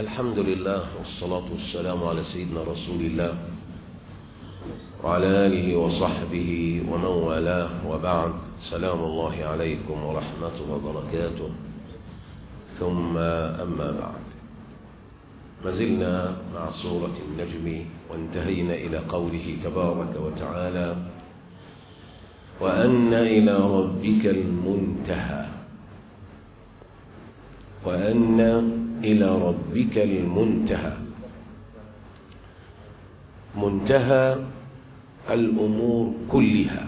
الحمد لله والصلاة والسلام على سيدنا رسول الله وعلى آله وصحبه ومن والاه وبعد سلام الله عليكم ورحمته وبركاته ثم أما بعد ما زلنا مع سورة النجم وانتهينا إلى قوله تبارك وتعالى وأن إلى ربك المنتهى وأن إلى ربك المنتهى منتهى الأمور كلها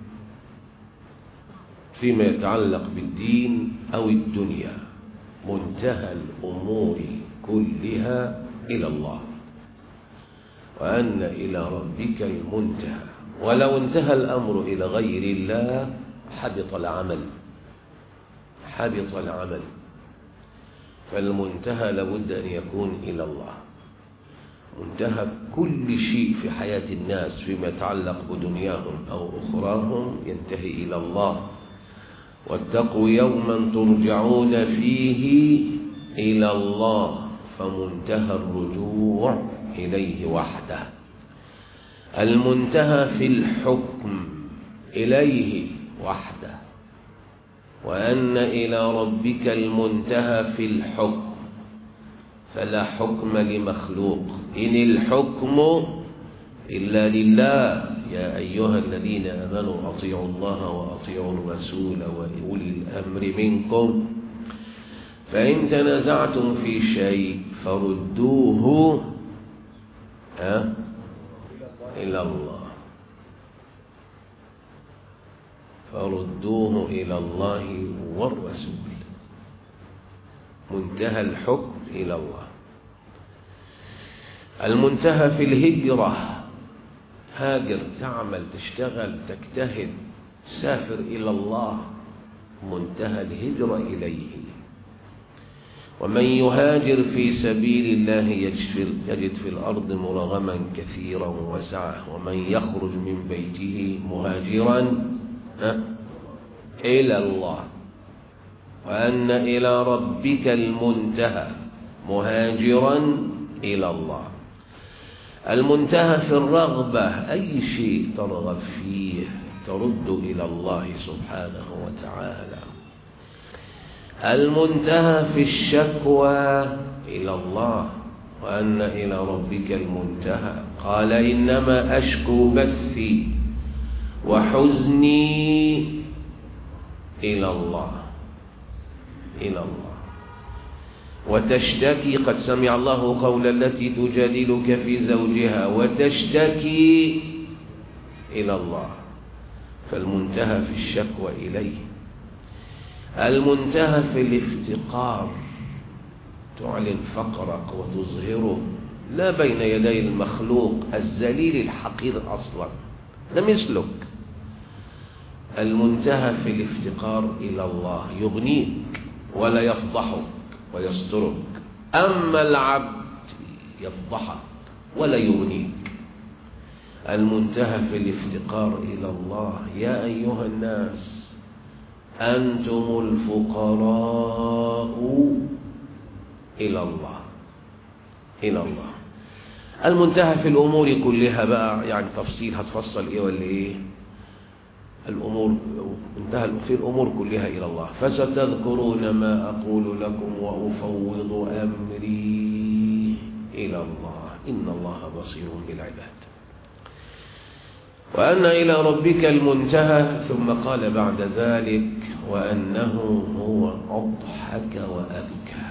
فيما يتعلق بالدين أو الدنيا منتهى الأمور كلها إلى الله وأن إلى ربك المنتهى ولو انتهى الأمر إلى غير الله حبط العمل حبط العمل فالمنتهى لابد أن يكون إلى الله منتهى كل شيء في حياة الناس فيما يتعلق بدنياهم أو أخراهم ينتهي إلى الله واتقوا يوما ترجعون فيه إلى الله فمنتهى الرجوع إليه وحده المنتهى في الحكم إليه وحده وأن إلى ربك المنتهى في الحكم فلا حكم لمخلوق إن الحكم إلا لله يا أيها الذين آمنوا أطيعوا الله وأطيعوا الرسول وأولي الأمر منكم فإن تنازعتم في شيء فردوه ها إلى الله فردوه إلى الله والرسول منتهى الحكم إلى الله المنتهى في الهجرة هاجر تعمل تشتغل تجتهد سافر إلى الله منتهى الهجرة إليه ومن يهاجر في سبيل الله يجد في الأرض مرغما كثيرا وسعة ومن يخرج من بيته مهاجرا إلى الله وأن إلى ربك المنتهى مهاجرا إلى الله المنتهى في الرغبة أي شيء ترغب فيه ترد إلى الله سبحانه وتعالى المنتهى في الشكوى إلى الله وأن إلى ربك المنتهى قال إنما أشكو بثي وحزني إلى الله إلى الله وتشتكي قد سمع الله قول التي تجادلك في زوجها وتشتكي إلى الله فالمنتهى في الشكوى إليه المنتهى في الافتقار تعلن فقرك وتظهره لا بين يدي المخلوق الذليل الحقير أصلا ده مثلك المنتهى في الافتقار إلى الله يغنيك ولا يفضحك ويسترك أما العبد يفضحك ولا يغنيك المنتهى في الافتقار إلى الله يا أيها الناس أنتم الفقراء إلى الله إلى الله المنتهى في الأمور كلها بقى يعني تفصيل هتفصل إيه ولا إيه الأمور انتهى في الأمور كلها إلى الله فستذكرون ما أقول لكم وأفوض أمري إلى الله إن الله بصير بالعباد وأن إلى ربك المنتهى ثم قال بعد ذلك وأنه هو أضحك وأبكى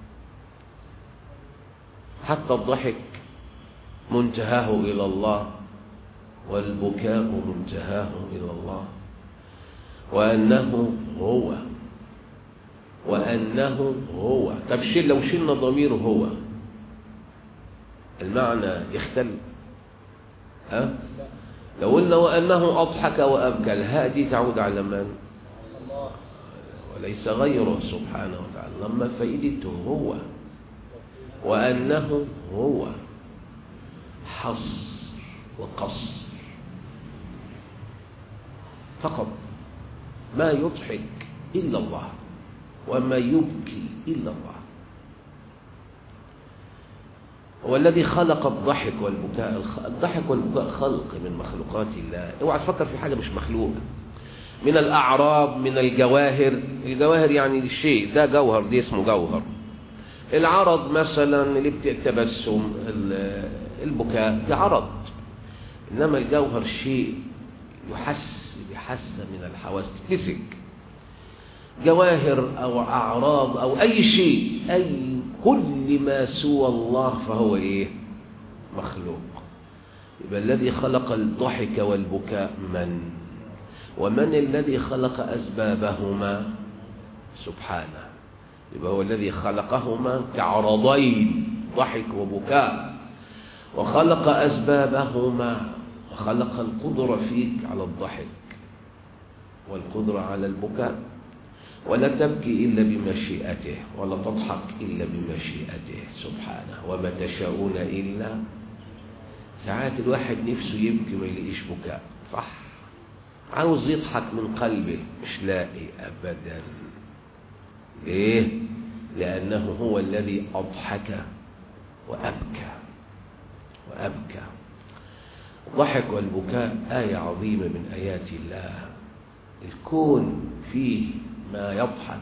حتى الضحك منتهاه إلى الله والبكاء منتهاه إلى الله وأنه هو وأنه هو طب شيل لو شلنا ضمير هو المعنى يختل ها لو قلنا وأنه أضحك وأبكى الهاء دي تعود على من وليس غيره سبحانه وتعالى لما فائدته هو وأنه هو حصر وقصر فقط ما يضحك إلا الله وما يبكي إلا الله هو الذي خلق الضحك والبكاء الضحك والبكاء خلق من مخلوقات الله اوعى تفكر في حاجة مش مخلوقة من الأعراب من الجواهر الجواهر يعني الشيء ده جوهر دي اسمه جوهر العرض مثلا اللي التبسم البكاء ده عرض إنما الجوهر شيء يحس بحس من الحواس تتمسك جواهر أو أعراض أو أي شيء أي كل ما سوى الله فهو إيه مخلوق يبقى الذي خلق الضحك والبكاء من ومن الذي خلق أسبابهما سبحانه يبقى هو الذي خلقهما كعرضين ضحك وبكاء وخلق أسبابهما وخلق القدرة فيك على الضحك والقدرة على البكاء ولا تبكي إلا بمشيئته ولا تضحك إلا بمشيئته سبحانه وما تشاءون إلا ساعات الواحد نفسه يبكي ما يلاقيش بكاء صح عاوز يضحك من قلبه مش لاقي أبدا ليه لأنه هو الذي أضحك وأبكى وأبكى الضحك والبكاء آية عظيمة من آيات الله الكون فيه ما يضحك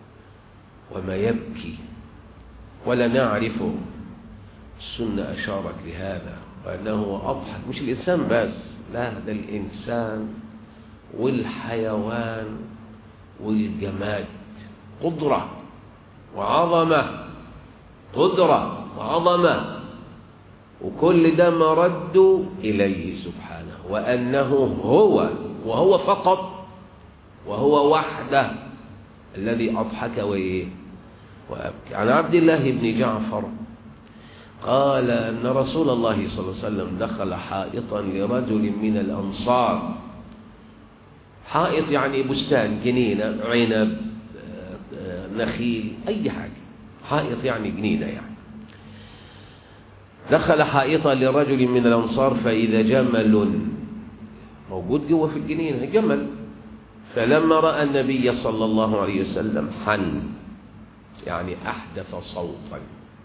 وما يبكي ولا نعرفه السنة أشارت لهذا وأنه أضحك مش الإنسان بس لا ده الإنسان والحيوان والجماد قدرة وعظمة قدرة وعظمة وكل ده مرد إليه سبحانه وأنه هو وهو فقط وهو وحده الذي أضحك وإيه وأبكي عن عبد الله بن جعفر قال أن رسول الله صلى الله عليه وسلم دخل حائطا لرجل من الأنصار حائط يعني بستان جنينة عنب نخيل أي حاجة حائط يعني جنينة يعني دخل حائطا لرجل من الأنصار فإذا جمل موجود جوه في الجنينة جمل فلما رأى النبي صلى الله عليه وسلم حن يعني أحدث صوتا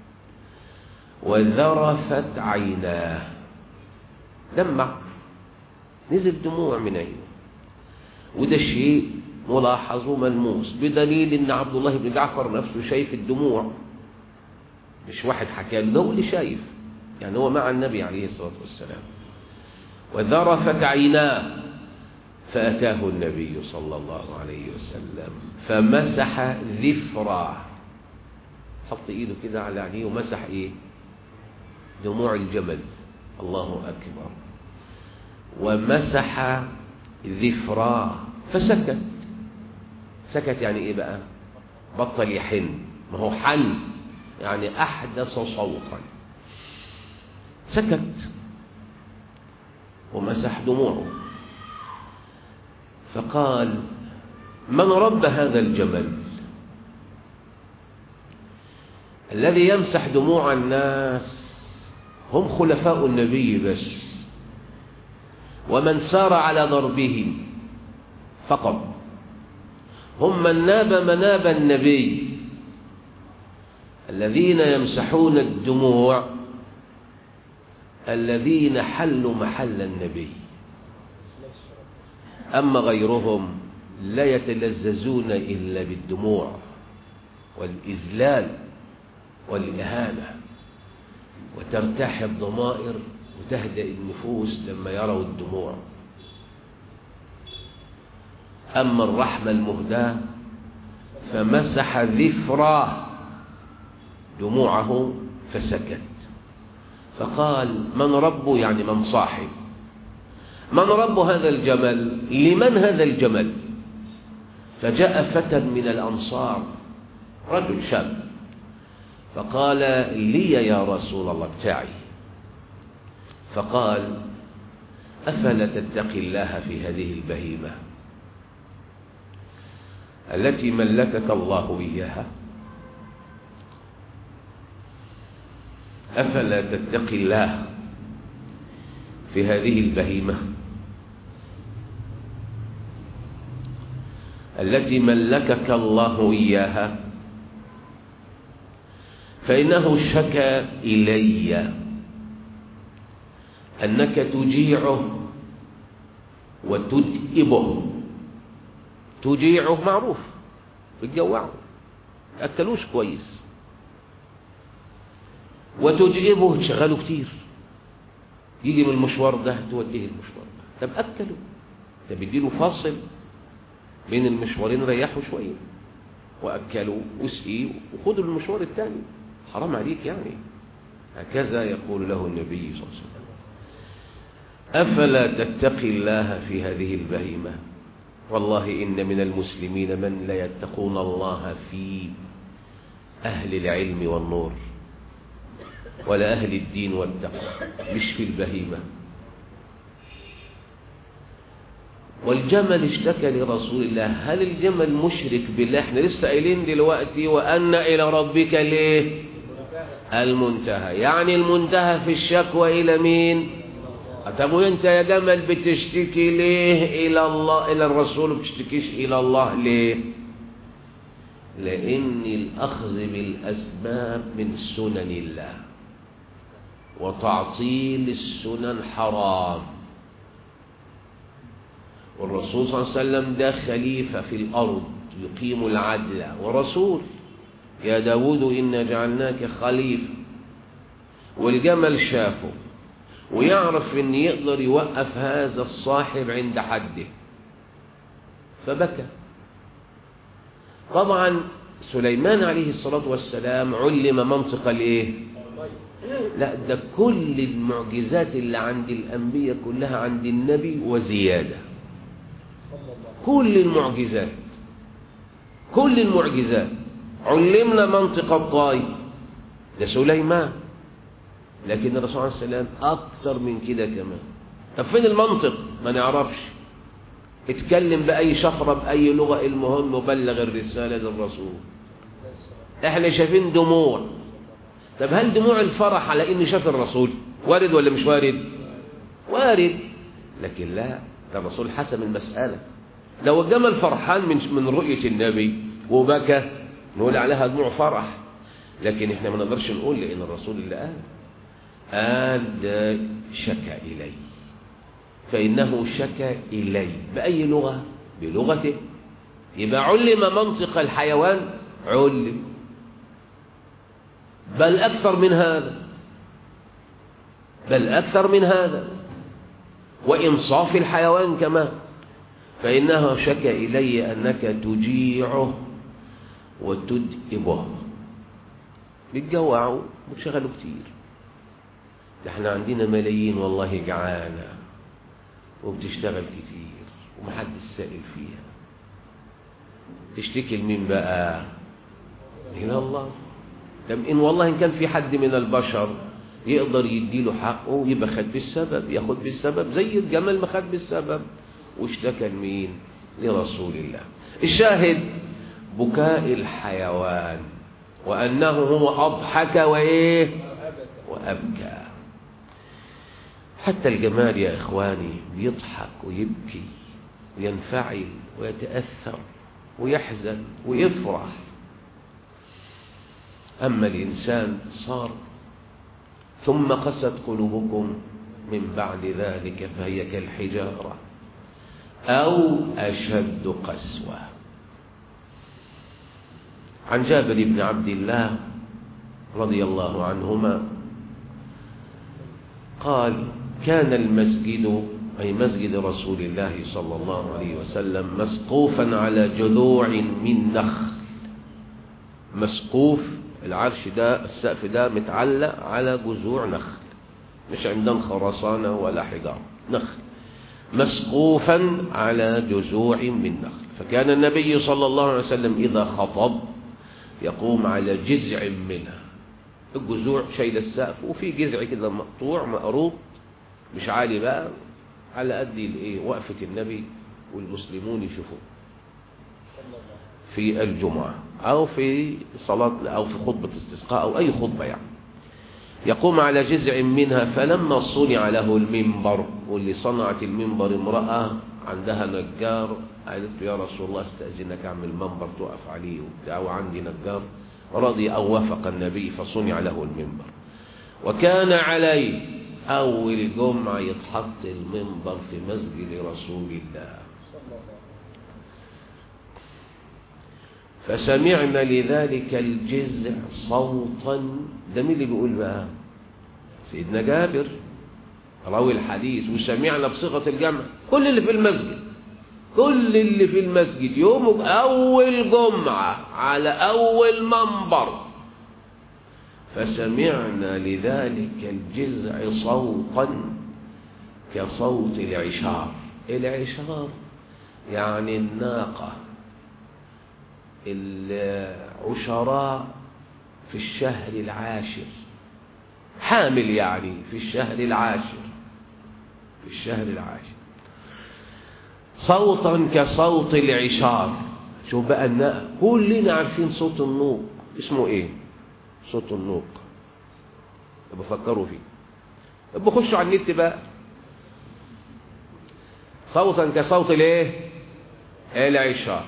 وذرفت عيناه دمع نزل دموع من عينه وده شيء ملاحظ وملموس بدليل ان عبد الله بن جعفر نفسه شايف الدموع مش واحد حكى له ده هو اللي شايف يعني هو مع النبي عليه الصلاة والسلام وذرفت عيناه فأتاه النبي صلى الله عليه وسلم فمسح ذفراه حط ايده كده على عينيه ومسح ايه دموع الجمل الله أكبر ومسح ذفراه فسكت سكت يعني ايه بقى بطل يحن ما هو حن يعني أحدث صوتا سكت ومسح دموعه فقال من رب هذا الجمل الذي يمسح دموع الناس هم خلفاء النبي بس ومن سار على ضربهم فقط هم من ناب مناب النبي الذين يمسحون الدموع الذين حلوا محل النبي أما غيرهم لا يتلذذون إلا بالدموع والإذلال والإهانة وترتاح الضمائر وتهدأ النفوس لما يروا الدموع أما الرحمة المهداة فمسح ذفراه دموعه فسكت فقال من رب يعني من صاحب من رب هذا الجمل لمن هذا الجمل فجاء فتى من الأنصار رجل شاب فقال لي يا رسول الله بتاعي فقال أفلا تتقي الله في هذه البهيمة التي ملكك الله إياها أفلا تتقي الله في هذه البهيمة التي ملكك الله إياها فإنه شكى إلي أنك تجيعه وتدئبه تجيعه معروف بتجوعه تأكلوش كويس وتجئبه تشغله كتير يجي من المشوار ده توديه المشوار ده طب أكله طب اديله فاصل بين المشوارين ريحه شوية وأكله واسقيه وخده المشوار الثاني حرام عليك يعني هكذا يقول له النبي صلى الله عليه وسلم أفلا تتقي الله في هذه البهيمة والله إن من المسلمين من لا يتقون الله في أهل العلم والنور ولا أهل الدين والتقوى مش في البهيمة والجمل اشتكى لرسول الله هل الجمل مشرك بالله احنا لسه قايلين دلوقتي وأن إلى ربك ليه المنتهى يعني المنتهى في الشكوى إلى مين طب وانت يا جمل بتشتكي ليه إلى الله إلى الرسول بتشتكيش إلى الله ليه لأن الأخذ بالأسباب من سنن الله وتعطيل السنن حرام والرسول صلى الله عليه وسلم ده خليفة في الأرض يقيم العدل ورسول يا داود إنا جعلناك خليفة والجمل شافه ويعرف ان يقدر يوقف هذا الصاحب عند حده فبكى طبعا سليمان عليه الصلاة والسلام علم منطق الايه لا ده كل المعجزات اللي عند الأنبياء كلها عند النبي وزيادة كل المعجزات كل المعجزات علمنا منطق الطائر ده سليمان لكن الرسول عليه السلام أكثر من كده كمان طب فين المنطق ما نعرفش اتكلم بأي شفرة بأي لغة المهم وبلغ الرسالة للرسول احنا شايفين دموع طب هل دموع الفرح على انه شاف الرسول وارد ولا مش وارد وارد لكن لا ده الرسول حسم المسألة لو الجمل فرحان من من رؤية النبي وبكى نقول عليها دموع فرح لكن احنا ما نقدرش نقول لان الرسول اللي قال قال ده شكى إلي فإنه شكى إلي بأي لغة بلغته يبقى علم منطق الحيوان علم بل أكثر من هذا بل أكثر من هذا وإنصاف الحيوان كمان فإنه شكى إلي أنك تجيعه وتدئبه بتجوعوا وتشغلوا كتير ده احنا عندنا ملايين والله جعانة وبتشتغل كتير ومحدش سائل فيها تشتكي لمين بقى إلى الله طب إن والله إن كان في حد من البشر يقدر يديله حقه يبقى خد بالسبب ياخد بالسبب زي الجمل ما خد بالسبب واشتكى لمين لرسول الله الشاهد بكاء الحيوان وأنه هو أضحك وإيه وأبكى حتى الجمال يا إخواني بيضحك ويبكي وينفعل ويتأثر ويحزن ويفرح أما الإنسان صار ثم قست قلوبكم من بعد ذلك فهي كالحجارة أو أشد قسوة عن جابر بن عبد الله رضي الله عنهما قال كان المسجد أي مسجد رسول الله صلى الله عليه وسلم مسقوفا على جذوع من نخل مسقوف العرش ده السقف ده متعلق على جذوع نخل مش عندنا خرسانة ولا حجارة نخل مسقوفا على جذوع من نخل فكان النبي صلى الله عليه وسلم إذا خطب يقوم على جذع منها الجذوع شايل السقف وفي جذع كده مقطوع مقروط مش عالي بقى على قد الايه وقفة النبي والمسلمون يشوفوه في الجمعة أو في صلاة أو في خطبة استسقاء أو أي خطبة يعني يقوم على جزع منها فلما صنع له المنبر واللي صنعت المنبر امرأة عندها نجار قالت له يا رسول الله استأذنك أعمل منبر تقف عليه وبتاع وعندي نجار رضي أو وافق النبي فصنع له المنبر وكان عليه أول جمعة يتحط المنبر في مسجد رسول الله فسمعنا لذلك الجزع صوتا ده مين اللي بيقول بقى سيدنا جابر راوي الحديث وسمعنا بصيغة الجمع كل اللي في المسجد كل اللي في المسجد يوم أول جمعة على أول منبر فسمعنا لذلك الجزع صوتا كصوت العشار العشار يعني الناقة العشراء في الشهر العاشر حامل يعني في الشهر العاشر في الشهر العاشر صوتا كصوت العشار شوف بقى الناقة كلنا عارفين صوت النوق اسمه ايه صوت النوق بفكروا فيه بخشوا على النت بقى صوتا كصوت الايه العشار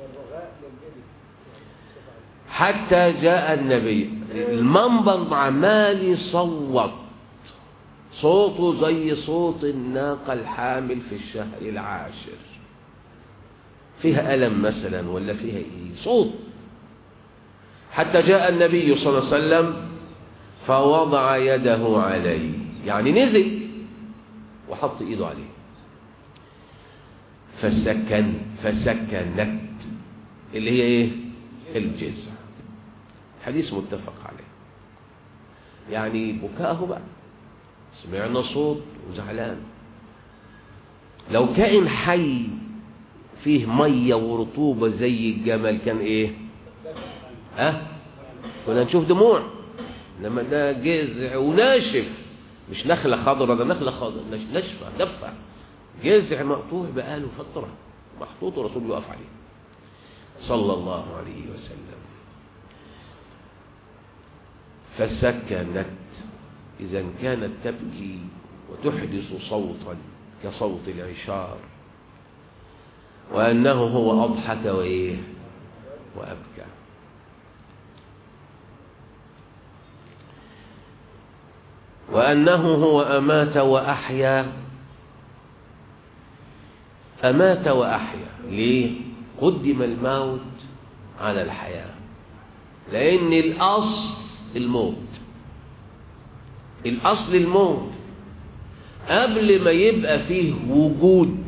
حتى جاء النبي المنبر عمال يصوت صوته زي صوت الناقة الحامل في الشهر العاشر فيها ألم مثلا ولا فيها إيه صوت حتى جاء النبي صلى الله عليه وسلم فوضع يده عليه يعني نزل وحط ايده عليه فسكن فسكنت اللي هي ايه الجزع حديث متفق عليه يعني بكاءه بقى سمعنا صوت وزعلان لو كائن حي فيه ميه ورطوبه زي الجمل كان ايه ها أه؟ كنا نشوف دموع انما ده جذع وناشف مش نخله خضراء ده نخله خضراء ناشفه دفه جذع مقطوع بقاله فتره محطوط ورسول يقف عليه صلى الله عليه وسلم فسكنت إذا كانت تبكي وتحدث صوتا كصوت العشار وأنه هو أضحك وإيه وأبكى وأنه هو أمات وأحيا أمات وأحيا ليه قدم الموت على الحياة لأن الأصل الموت الأصل الموت قبل ما يبقى فيه وجود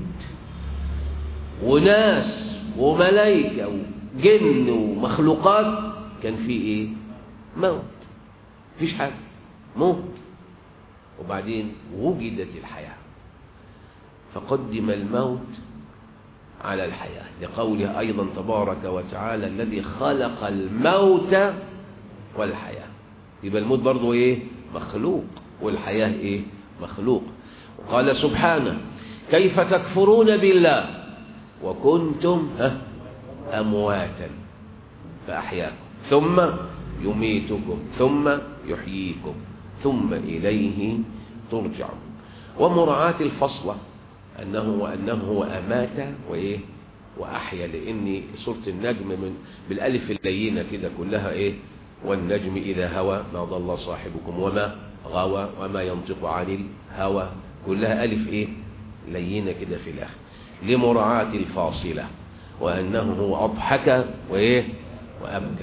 وناس وملائكة وجن ومخلوقات كان فيه ايه موت مفيش حاجة موت وبعدين وجدت الحياة فقدم الموت على الحياة لقوله أيضا تبارك وتعالى الذي خلق الموت والحياة يبقى الموت برضو إيه مخلوق والحياة إيه مخلوق وقال سبحانه كيف تكفرون بالله وكنتم ها أمواتا فأحياكم ثم يميتكم ثم يحييكم ثم إليه ترجعون ومراعاة الفصلة أنه وأنه هو أمات وإيه وأحيا لأن سورة النجم من بالألف اللينة كده كلها إيه والنجم إذا هوى ما ضل صاحبكم وما غوى وما ينطق عن الهوى كلها ألف إيه لينة كده في الآخر لمراعاة الفاصلة وأنه هو أضحك وإيه وأبكى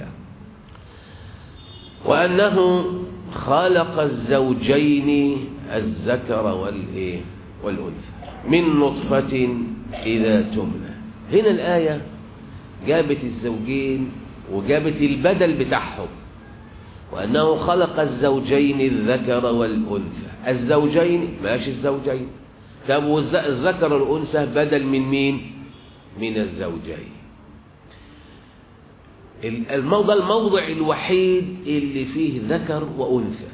وأنه خلق الزوجين الذكر والإيه والأنثى من نطفة إذا تمنى هنا الآية جابت الزوجين وجابت البدل بتاعهم وأنه خلق الزوجين الذكر والأنثى الزوجين ماشي الزوجين طب والذكر والأنثى بدل من مين من الزوجين الموضع الموضع الوحيد اللي فيه ذكر وأنثى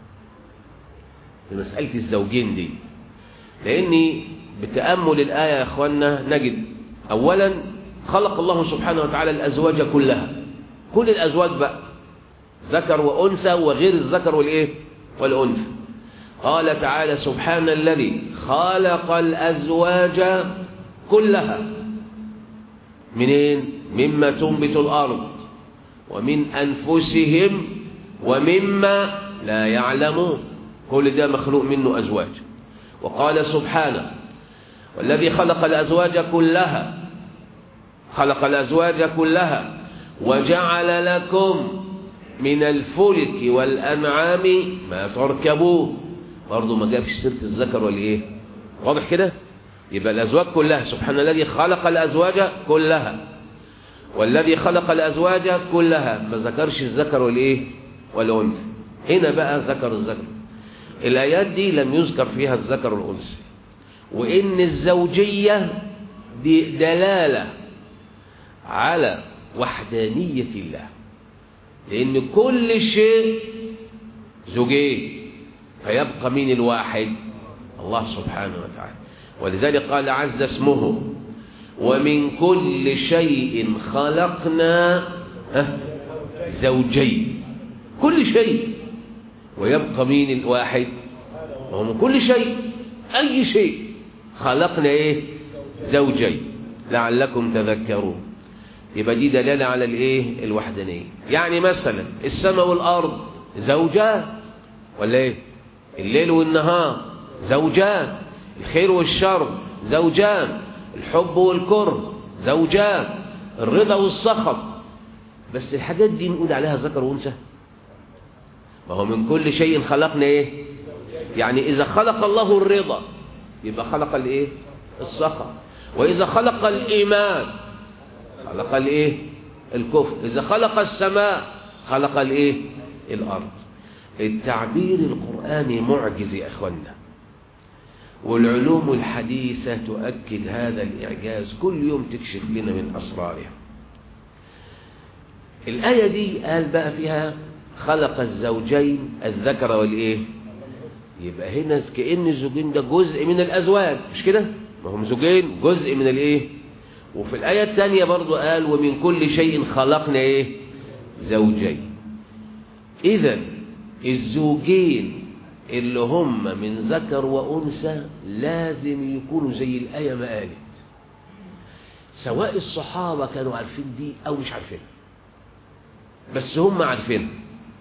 في مسألة الزوجين دي لأني بتأمل الآية يا أخوانا نجد أولا خلق الله سبحانه وتعالى الأزواج كلها كل الأزواج بقى ذكر وأنثى وغير الذكر والإيه والأنثى قال تعالى سبحان الذي خلق الأزواج كلها منين مما تنبت الأرض ومن أنفسهم ومما لا يعلمون كل ده مخلوق منه أزواج وقال سبحانه والذي خلق الأزواج كلها خلق الأزواج كلها وجعل لكم من الفلك والأنعام ما تركبون برضه ما جابش سيرة الذكر ولا إيه واضح كده يبقى الأزواج كلها سبحان الذي خلق الأزواج كلها والذي خلق الأزواج كلها ما ذكرش الذكر والإيه والأنثى هنا بقى ذكر الذكر الآيات دي لم يذكر فيها الذكر والأنثى وإن الزوجية دي دلالة على وحدانية الله لأن كل شيء زوجين فيبقى مين الواحد الله سبحانه وتعالى ولذلك قال عز اسمه ومن كل شيء خلقنا زوجين كل شيء ويبقى مين الواحد وهو من كل شيء أي شيء خلقنا إيه زوجين لعلكم تذكرون يبقى دي دلالة على الإيه الوحدانية يعني مثلا السماء والأرض زوجان ولا إيه الليل والنهار زوجان الخير والشر زوجان الحب والكره زوجان الرضا والسخط بس الحاجات دي نقول عليها ذكر وانثى ما هو من كل شيء خلقنا ايه يعني اذا خلق الله الرضا يبقى خلق الايه السخط واذا خلق الايمان خلق الايه الكفر اذا خلق السماء خلق الايه الارض التعبير القراني معجز يا اخوانا والعلوم الحديثة تؤكد هذا الإعجاز كل يوم تكشف لنا من أسرارها الآية دي قال بقى فيها خلق الزوجين الذكر والإيه يبقى هنا كأن الزوجين ده جزء من الأزواج مش كده ما هم زوجين جزء من الإيه وفي الآية الثانية برضو قال ومن كل شيء خلقنا إيه زوجين إذا الزوجين اللي هم من ذكر وأنثى لازم يكونوا زي الآية ما قالت سواء الصحابة كانوا عارفين دي أو مش عارفين بس هم عارفين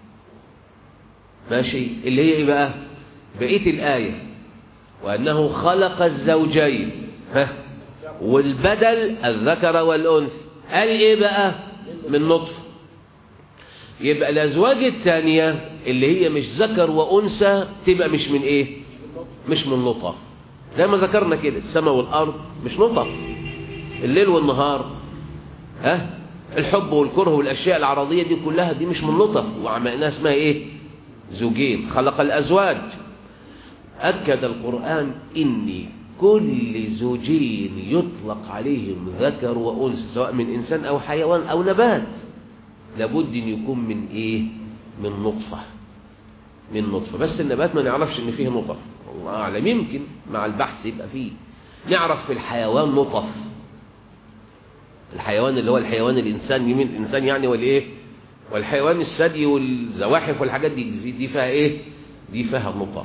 ماشي اللي هي ايه بقى بقية الآية وأنه خلق الزوجين ها والبدل الذكر والأنثى قال ايه بقى من نطفه يبقى الأزواج الثانية اللي هي مش ذكر وأنثى تبقى مش من إيه مش من نطف زي ما ذكرنا كده السماء والأرض مش نطف الليل والنهار ها الحب والكره والأشياء العرضية دي كلها دي مش من نطف وعملناها اسمها إيه زوجين خلق الأزواج أكد القرآن إني كل زوجين يطلق عليهم ذكر وأنثى سواء من إنسان أو حيوان أو نبات لابد ان يكون من ايه من نطفة من نطفة بس النبات ما نعرفش ان فيه نطف الله اعلم يمكن مع البحث يبقى فيه نعرف في الحيوان نطف الحيوان اللي هو الحيوان الانسان يمين الانسان يعني والايه والحيوان الثدي والزواحف والحاجات دي دي فيها ايه دي فيها نطف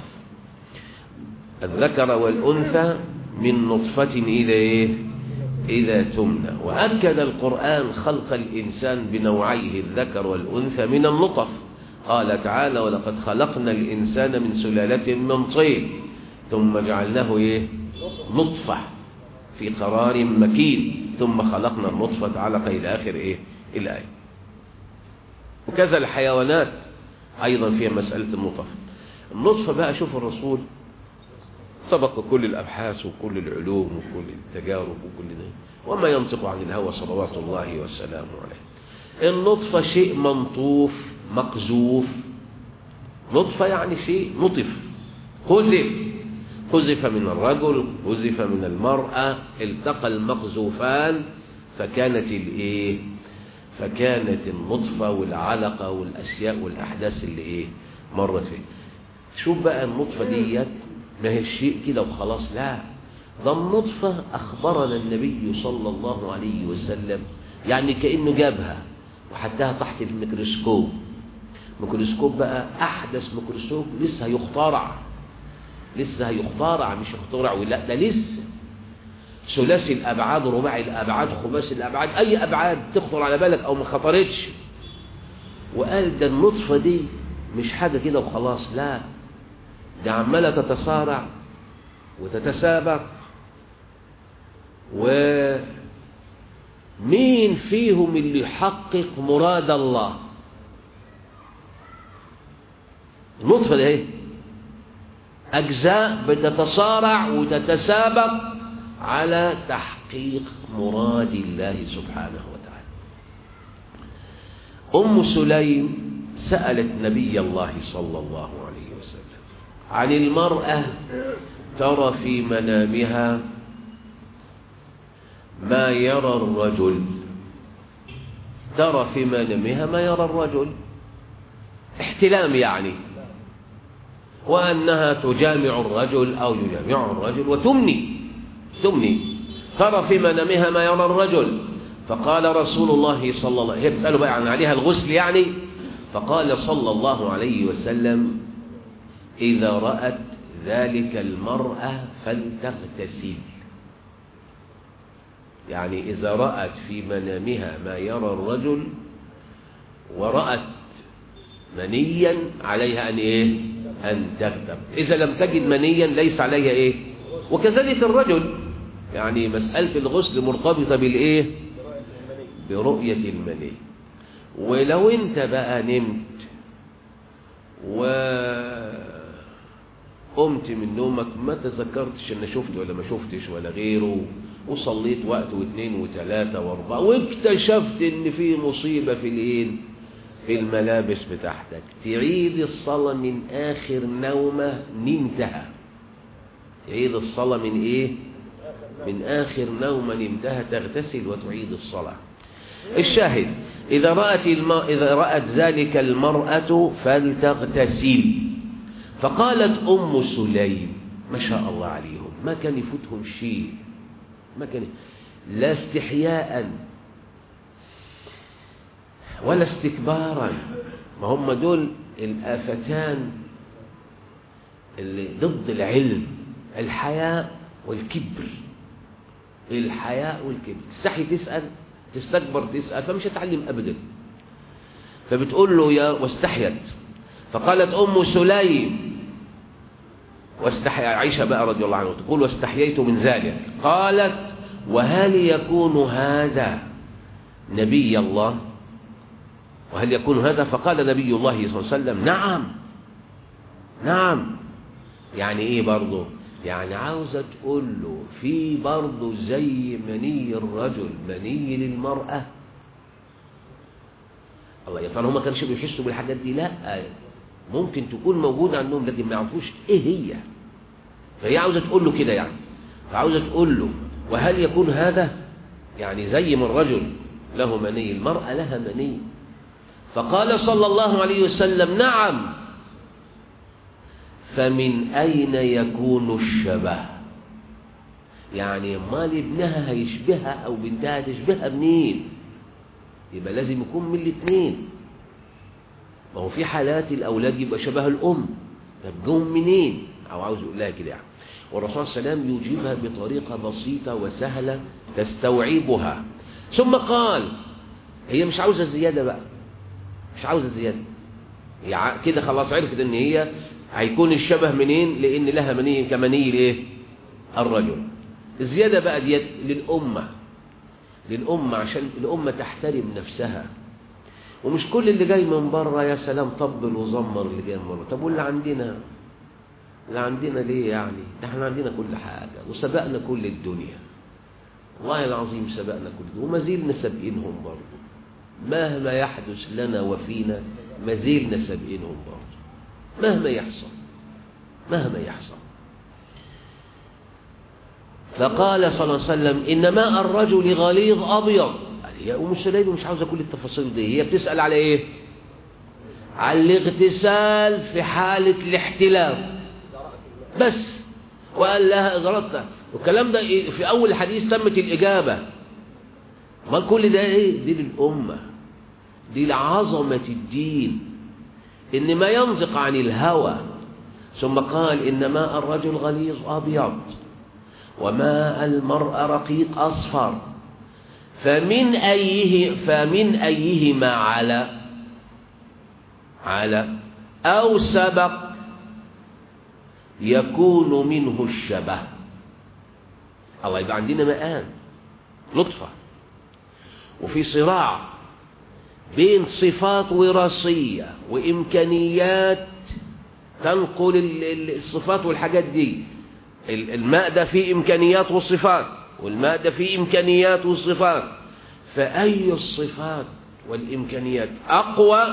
الذكر والانثى من نطفة الى ايه إذا تمنى وأكد القرآن خلق الإنسان بنوعيه الذكر والأنثى من النطف قال تعالى ولقد خلقنا الإنسان من سلالة من طين ثم جعلناه إيه؟ نطفة في قرار مكين ثم خلقنا النطفة علقة إلى آخر إيه؟ الآية وكذا الحيوانات أيضا فيها مسألة النطف النطفة بقى شوف الرسول سبق كل الأبحاث وكل العلوم وكل التجارب وكل ده وما ينطق عن الهوى صلوات الله وسلامه عليه النطفة شيء منطوف مقذوف نطفة يعني شيء نطف قذف قذف من الرجل قذف من المرأة التقى المقذوفان فكانت الايه فكانت النطفة والعلقة والأشياء والأحداث اللي ايه مرت فيه شوف بقى النطفة ديت ما هي الشيء كده وخلاص لا ده النطفة أخبرنا النبي صلى الله عليه وسلم يعني كأنه جابها وحطها تحت الميكروسكوب ميكروسكوب بقى أحدث ميكروسكوب لسه هيخترع لسه هيخترع مش اخترع ولا ده لسه ثلاثي الأبعاد رباعي الأبعاد خماسي الأبعاد أي أبعاد تخطر على بالك أو ما خطرتش وقال ده النطفة دي مش حاجة كده وخلاص لا ده عمالة تتصارع وتتسابق ومين فيهم اللي يحقق مراد الله النطفة دي ايه أجزاء بتتصارع وتتسابق على تحقيق مراد الله سبحانه وتعالى أم سليم سألت نبي الله صلى الله عليه وسلم عن المرأة ترى في منامها ما يرى الرجل ترى في منامها ما يرى الرجل احتلام يعني وأنها تجامع الرجل أو يجامع الرجل وتمني تمني ترى في منامها ما يرى الرجل فقال رسول الله صلى الله عليه وسلم هي بتسأله بقى عن عليها الغسل يعني فقال صلى الله عليه وسلم إذا رأت ذلك المرأة فلتغتسل يعني إذا رأت في منامها ما يرى الرجل ورأت منيا عليها أن إيه أن تغتب إذا لم تجد منيا ليس عليها إيه وكذلك الرجل يعني مسألة الغسل مرتبطة بالإيه برؤية المني ولو أنت بقى نمت وقمت من نومك ما تذكرتش أن شفت ولا ما شفتش ولا غيره وصليت وقت واثنين وثلاثة واربعة واكتشفت ان في مصيبة في الايه في الملابس بتاعتك تعيد الصلاة من آخر نومة نمتها تعيد الصلاة من إيه من آخر نومة نمتها تغتسل وتعيد الصلاة الشاهد إذا رأت, الم... إذا رأت ذلك المرأة فلتغتسل فقالت أم سليم ما شاء الله عليهم ما كان يفوتهم شيء ما كان لا استحياء ولا استكبارا ما هم دول الآفتان اللي ضد العلم الحياء والكبر الحياء والكبر تستحي تسأل تستكبر تسأل فمش هتعلم أبدا فبتقول له يا واستحيت فقالت أم سليم واستحي عائشة بقى رضي الله عنها تقول واستحييت من ذلك قالت وهل يكون هذا نبي الله وهل يكون هذا فقال نبي الله صلى الله عليه وسلم نعم نعم يعني ايه برضه يعني عاوزة تقول له في برضه زي مني الرجل مني للمرأة الله يا ترى هم ما كانش بيحسوا بالحاجات دي لا ممكن تكون موجودة عندهم لكن ما يعرفوش ايه هي فهي عاوزة تقول له كده يعني فعاوزة تقول له وهل يكون هذا يعني زي ما الرجل له مني المرأة لها مني فقال صلى الله عليه وسلم نعم فمن أين يكون الشبه يعني مال ابنها هيشبهها أو بنتها تشبهها منين يبقى لازم يكون من الاثنين ما هو في حالات الأولاد يبقى شبه الأم طب جم منين أو عاوز يقول لها كده يعني والرسول صلى الله عليه وسلم يجيبها بطريقة بسيطة وسهلة تستوعبها ثم قال هي مش عاوزة زيادة بقى مش عاوزة زيادة هي كده خلاص عرفت ان هي هيكون الشبه منين لان لها مني كمني الايه الرجل الزيادة بقى ديت للأمة للأمة عشان الأمة تحترم نفسها ومش كل اللي جاي من بره يا سلام طبل وزمر اللي جاي من بره طب واللي عندنا اللي عندنا ليه يعني ده احنا عندنا كل حاجة وسبقنا كل الدنيا والله العظيم سبقنا كل الدنيا وما زلنا سابقينهم برضه مهما يحدث لنا وفينا ما زلنا سابقينهم برضه مهما يحصل مهما يحصل فقال صلى الله عليه وسلم إن ماء الرجل غليظ أبيض يا أم سليم مش عاوزة كل التفاصيل دي هي بتسأل على إيه على الاغتسال في حالة الاحتلام بس وقال لها إذا والكلام ده في أول الحديث تمت الإجابة امال كل ده إيه دي للأمة دي لعظمة الدين إن ما ينطق عن الهوى ثم قال إن ماء الرجل غليظ أبيض وماء المرأة رقيق أصفر فمن أيه فمن أيهما على على أو سبق يكون منه الشبه الله يبقى عندنا مقام لطفة وفي صراع بين صفات وراثية وإمكانيات تنقل الصفات والحاجات دي الماء ده فيه إمكانيات وصفات والماء ده فيه إمكانيات وصفات فأي الصفات والإمكانيات أقوى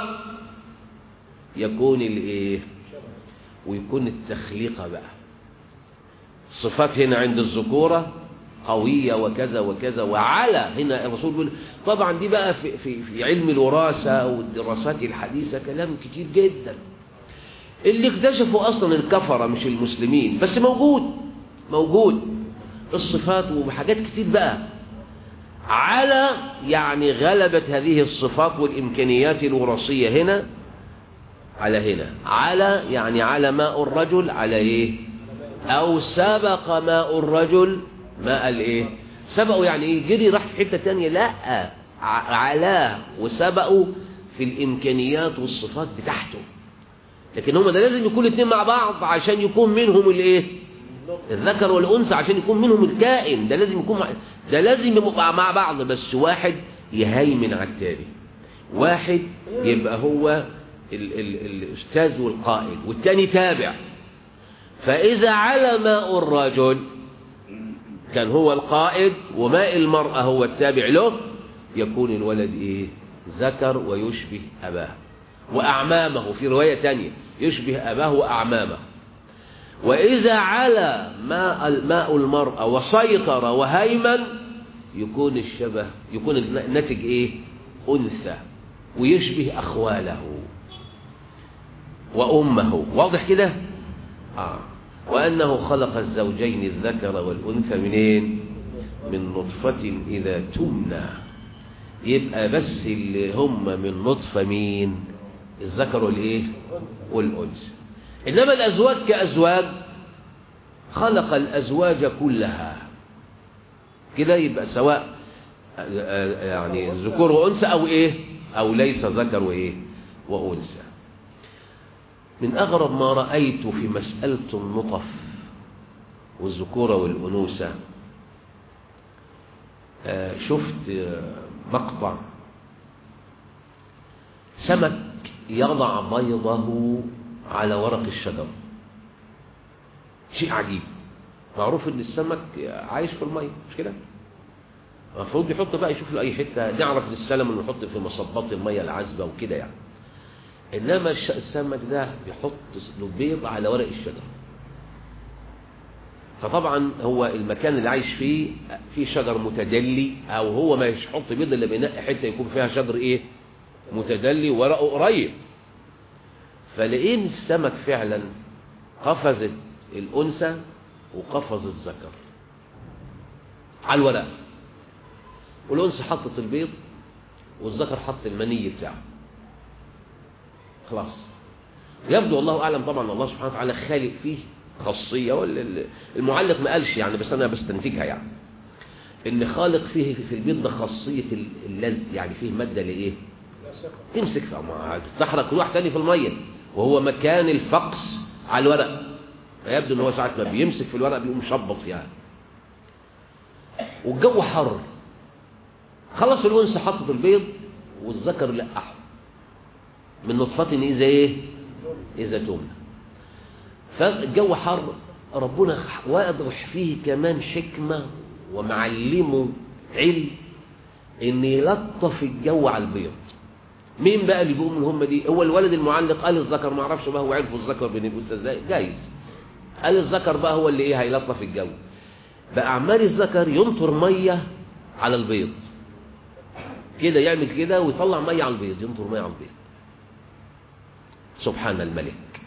يكون الإيه ويكون التخليق بقى الصفات هنا عند الذكورة قوية وكذا وكذا وعلى هنا الرسول يقول طبعا دي بقى في, في, في علم الوراثة والدراسات الحديثة كلام كتير جدا اللي اكتشفوا أصلا الكفرة مش المسلمين بس موجود موجود الصفات وحاجات كتير بقى على يعني غلبت هذه الصفات والإمكانيات الوراثية هنا على هنا على يعني على ماء الرجل على ايه او سبق ماء الرجل ماء الايه سبقوا يعني ايه جري راح في حتة تانية لا علاه وسبقوا في الامكانيات والصفات بتاعته لكن هم ده لازم يكون الاثنين مع بعض عشان يكون منهم الايه الذكر والانثى عشان يكون منهم الكائن ده لازم يكون مع... ده لازم يبقى مع بعض بس واحد يهيمن على التاني واحد يبقى هو ال ال الأستاذ والقائد والتاني تابع فإذا على ماء الرجل كان هو القائد وماء المرأة هو التابع له يكون الولد إيه ذكر ويشبه أباه وأعمامه في رواية تانية يشبه أباه وأعمامه وإذا على ماء ماء المرأة وسيطر وهيمن يكون الشبه يكون الناتج إيه أنثى ويشبه أخواله وأمه واضح كده آه. وأنه خلق الزوجين الذكر والأنثى منين من نطفة إذا تمنى يبقى بس اللي هم من نطفة مين الذكر والإيه والأنثى إنما الأزواج كأزواج خلق الأزواج كلها كده يبقى سواء يعني ذكور وأنثى أو إيه أو ليس ذكر وإيه وأنثى من أغرب ما رأيت في مسألة النطف والذكورة والأنوثة شفت مقطع سمك يضع بيضه على ورق الشجر شيء عجيب معروف ان السمك عايش في الميه مش كده المفروض يحط بقى يشوف له اي حته نعرف ان السلمون يحط في مصبات الميه العذبه وكده يعني انما السمك ده بيحط له بيض على ورق الشجر فطبعا هو المكان اللي عايش فيه فيه شجر متدلي او هو ما يحط بيض الا بينقي حته يكون فيها شجر ايه متدلي ورقه قريب فلقين السمك فعلا قفزت الانثى وقفز الذكر على الورق والانثى حطت البيض والذكر حط المني بتاعه خلاص يبدو الله اعلم طبعا الله سبحانه وتعالى خالق فيه خاصيه ولا المعلق ما قالش يعني بس انا بستنتجها يعني ان خالق فيه في البيض ده خاصيه اللزق يعني فيه ماده لايه تمسك فيها تحرك واحد تاني في الميه وهو مكان الفقس على الورق فيبدو ان هو ساعه ما بيمسك في الورق بيقوم شبط فيها والجو حر خلص الانثى حطت البيض والذكر لقحه من نطفة إذا إيه إذا تمنى فالجو حر ربنا واضح فيه كمان حكمة ومعلمه علم إن يلطف الجو على البيض مين بقى اللي بيقوم من هم دي هو الولد المعلق قال الذكر ما اعرفش بقى هو عرفوا الذكر بين الانثى ازاي جايز قال الذكر بقى هو اللي ايه هيلطف الجو بقى عمال الذكر ينطر ميه على البيض كده يعمل كده ويطلع ميه على البيض ينطر ميه على البيض سبحان الملك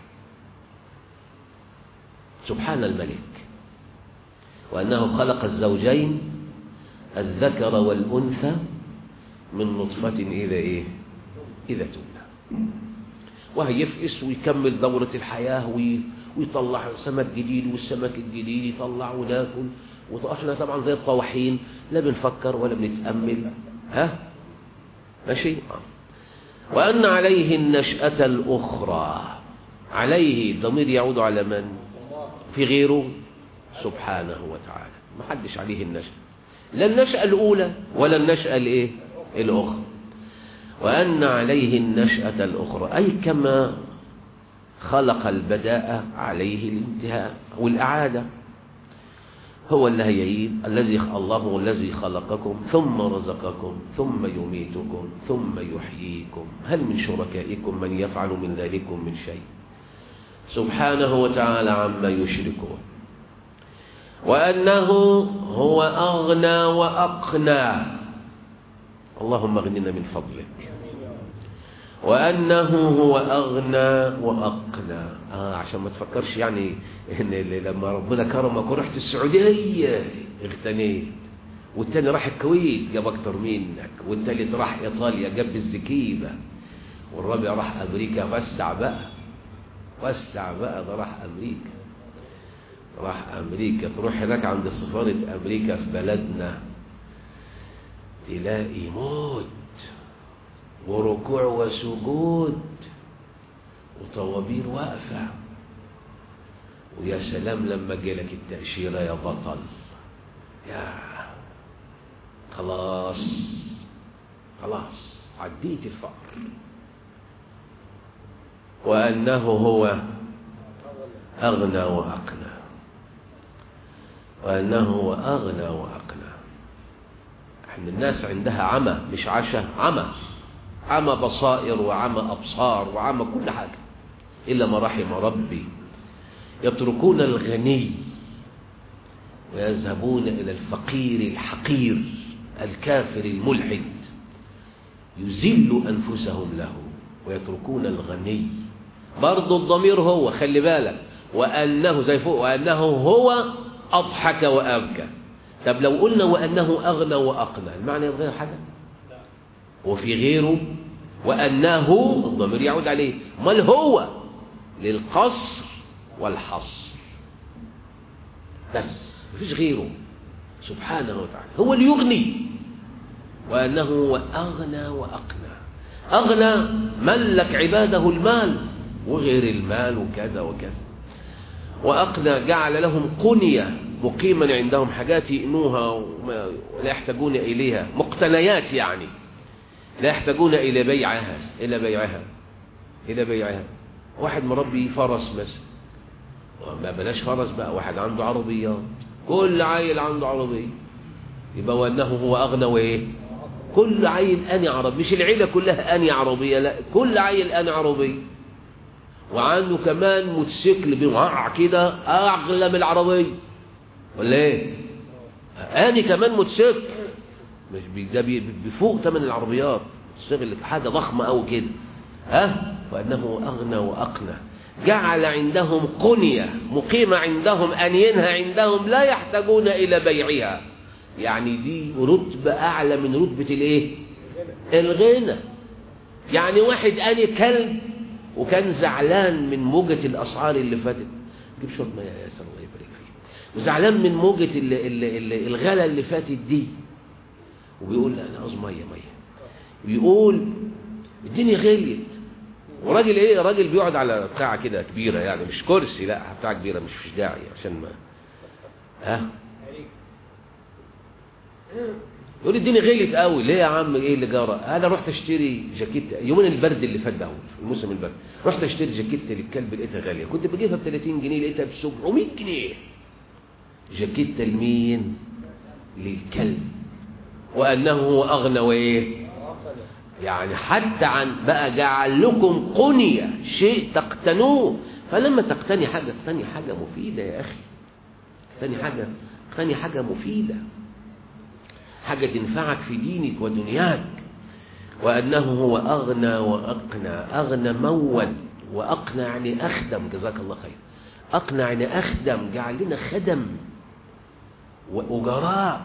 سبحان الملك وأنه خلق الزوجين الذكر والأنثى من نطفة إذا إيه إذا تمنى وهيفقس ويكمل دورة الحياة وي... ويطلع سمك جديد والسمك الجديد يطلع وناكل واحنا طبعا زي الطواحين لا بنفكر ولا بنتأمل ها ماشي وأن عليه النشأة الأخرى عليه ضمير يعود على من في غيره سبحانه وتعالى ما حدش عليه النشأة لا النشأة الأولى ولا النشأة الإيه الأخرى وأن عليه النشأة الأخرى أي كما خلق البداء عليه الانتهاء والإعادة هو اللي هيعيد الذي الله هو الذي خلقكم ثم رزقكم ثم يميتكم ثم يحييكم هل من شركائكم من يفعل من ذلكم من شيء سبحانه وتعالى عما يشركون وأنه هو أغنى وأقنى اللهم اغننا من فضلك وأنه هو أغنى وأقنى آه عشان ما تفكرش يعني إن لما ربنا كرمك ورحت السعودية اغتنيت والتاني راح الكويت جاب أكتر منك والتالت راح إيطاليا جاب الزكيبة والرابع راح أمريكا وسع بقى وسع بقى ده راح أمريكا راح أمريكا تروح هناك عند سفارة أمريكا في بلدنا تلاقي موت وركوع وسجود وطوابير واقفة ويا سلام لما جالك التأشيرة يا بطل يا خلاص خلاص عديت الفقر وأنه هو أغنى وأقنى وأنه هو أغنى وأقنى احنا الناس عندها عمى مش عشاء عمى عمى بصائر وعمى أبصار وعمى كل حاجة إلا ما رحم ربي يتركون الغني ويذهبون إلى الفقير الحقير الكافر الملحد يذل أنفسهم له ويتركون الغني برضو الضمير هو خلي بالك وأنه زي فوق وأنه هو أضحك وأبكى طب لو قلنا وأنه أغنى وأقنى المعنى يتغير حاجة وفي غيره وأنه الضمير يعود عليه مال هو للقصر والحصر بس مفيش غيره سبحانه وتعالى هو اللي يغني وأنه هو أغنى وأقنى أغنى ملك عباده المال وغير المال وكذا وكذا وأقنى جعل لهم قنية مقيما عندهم حاجات يئنوها ولا يحتاجون إليها مقتنيات يعني لا يحتاجون إلى بيعها إلى بيعها إلى بيعها واحد مربي فرس مثلا ما بلاش فرس بقى واحد عنده عربيات كل عيل عنده عربية يبقى وأنه هو أغنى وإيه كل عيل أني عربي مش العيلة كلها أني عربية لا كل عيل أني عربية وعنده كمان موتوسيكل بيوقع كده أغلى من العربية ولا إيه أني كمان موتوسيكل مش بي ده بيفوق ثمن العربيات الشغل حاجة ضخمة أو كده ها وأنه أغنى وأقنى جعل عندهم قنية مقيمة عندهم أنينها عندهم لا يحتاجون إلى بيعها يعني دي رتبة أعلى من رتبة الإيه الغنى يعني واحد أني كلب وكان زعلان من موجة الأسعار اللي فاتت جيب شرب مية يا ياسر الله يبارك فيك وزعلان من موجة ال ال ال الغلا اللي فاتت دي وبيقول انا عاوز ميه ميه بيقول الدنيا غليت وراجل ايه راجل بيقعد على بتاعه كده كبيره يعني مش كرسي لا بتاعه كبيره مش مش داعي عشان ما ها يقول الدنيا غليت قوي ليه يا عم ايه اللي جرى انا رحت اشتري جاكيت يومين البرد اللي فات ده في الموسم البرد رحت اشتري جاكيت للكلب لقيتها غاليه كنت بجيبها ب 30 جنيه لقيتها ب 700 جنيه جاكيت لمين للكلب وأنه هو أغنى وإيه يعني حتى عن بقى جعل لكم قنية شيء تقتنوه فلما تقتني حاجة اقتني حاجة مفيدة يا أخي اقتني حاجة اقتني حاجة مفيدة حاجة تنفعك في دينك ودنياك وأنه هو أغنى وأقنى أغنى مول وأقنى يعني أخدم جزاك الله خير أقنى يعني أخدم جعل لنا خدم وأجراء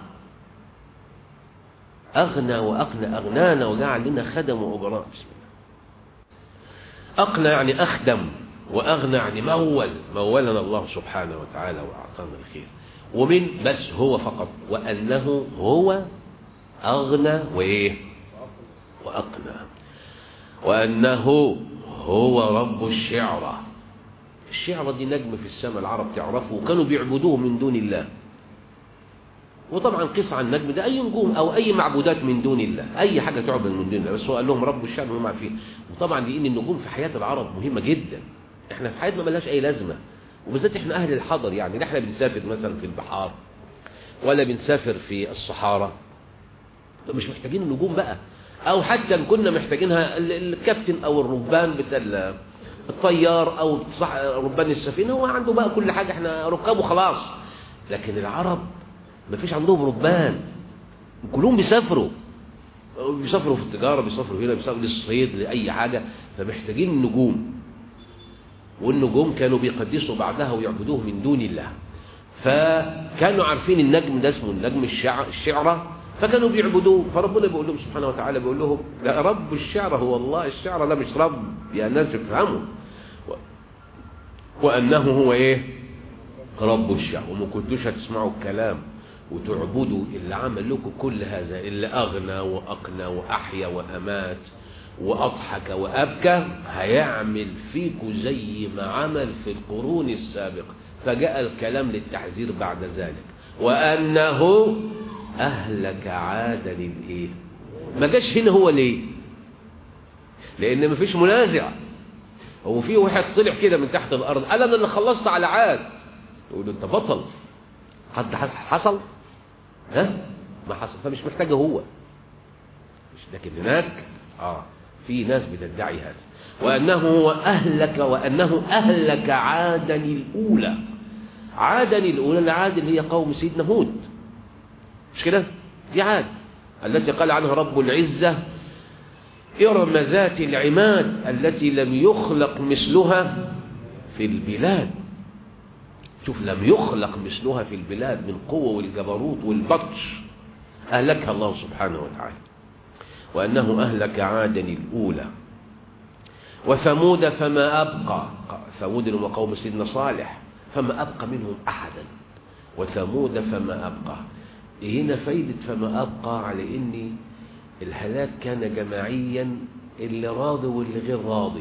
أغنى وأقنى أغنانا وجعل لنا خدم وأجراء بسم الله أقنى يعني أخدم وأغنى يعني مول مولنا الله سبحانه وتعالى وأعطانا الخير ومن بس هو فقط وأنه هو أغنى وإيه وأقنى وأنه هو رب الشعرى الشعرى دي نجم في السماء العرب تعرفه وكانوا بيعبدوه من دون الله وطبعا قص عن النجم ده أي نجوم أو أي معبودات من دون الله أي حاجة تعبد من دون الله بس هو قال لهم رب الشعب هم عارفين وطبعا لأن النجوم في حياة العرب مهمة جدا احنا في حياتنا ملهاش أي لازمة وبالذات احنا أهل الحضر يعني احنا بنسافر مثلا في البحار ولا بنسافر في الصحارى مش محتاجين النجوم بقى أو حتى إن كنا محتاجينها الكابتن أو الربان بتاع الطيار أو ربان السفينة هو عنده بقى كل حاجة احنا ركاب وخلاص لكن العرب ما فيش عندهم ربان كلهم بيسافروا بيسافروا في التجارة بيسافروا هنا بيسافروا للصيد لأي حاجة فمحتاجين النجوم والنجوم كانوا بيقدسوا بعدها ويعبدوه من دون الله فكانوا عارفين النجم ده اسمه النجم الشع... الشعرة فكانوا بيعبدوه فربنا بيقول لهم سبحانه وتعالى بيقول لهم لا رب الشعرة هو الله الشعرة ده مش رب يا الناس تفهموا و... وأنه هو إيه رب الشعرة وما كنتوش هتسمعوا الكلام وتعبدوا اللي عمل لكم كل هذا اللي أغنى وأقنى وأحيا وأمات وأضحك وأبكى هيعمل فيكم زي ما عمل في القرون السابقة فجاء الكلام للتحذير بعد ذلك وأنه أهلك عادا الإيه ما جاش هنا هو ليه لأن ما فيش منازع هو في واحد طلع كده من تحت الأرض قال أنا اللي خلصت على عاد يقول له أنت بطل حد حصل ها ما حصل فمش محتاجه هو مش لكن هناك اه في ناس بتدعي هذا وانه هو اهلك وانه اهلك عادا الاولى عادا الاولى العاد اللي هي قوم سيدنا هود مش كده دي عاد التي قال عنها رب العزه ارم ذات العماد التي لم يخلق مثلها في البلاد شوف لم يخلق مثلها في البلاد من قوة والجبروت والبطش أهلكها الله سبحانه وتعالى وأنه أهلك عادا الأولى وثمود فما أبقى ثمود هم قوم سيدنا صالح فما أبقى منهم أحدا وثمود فما أبقى هنا فايدة فما أبقى على إن الهلاك كان جماعيا اللي راضي واللي غير راضي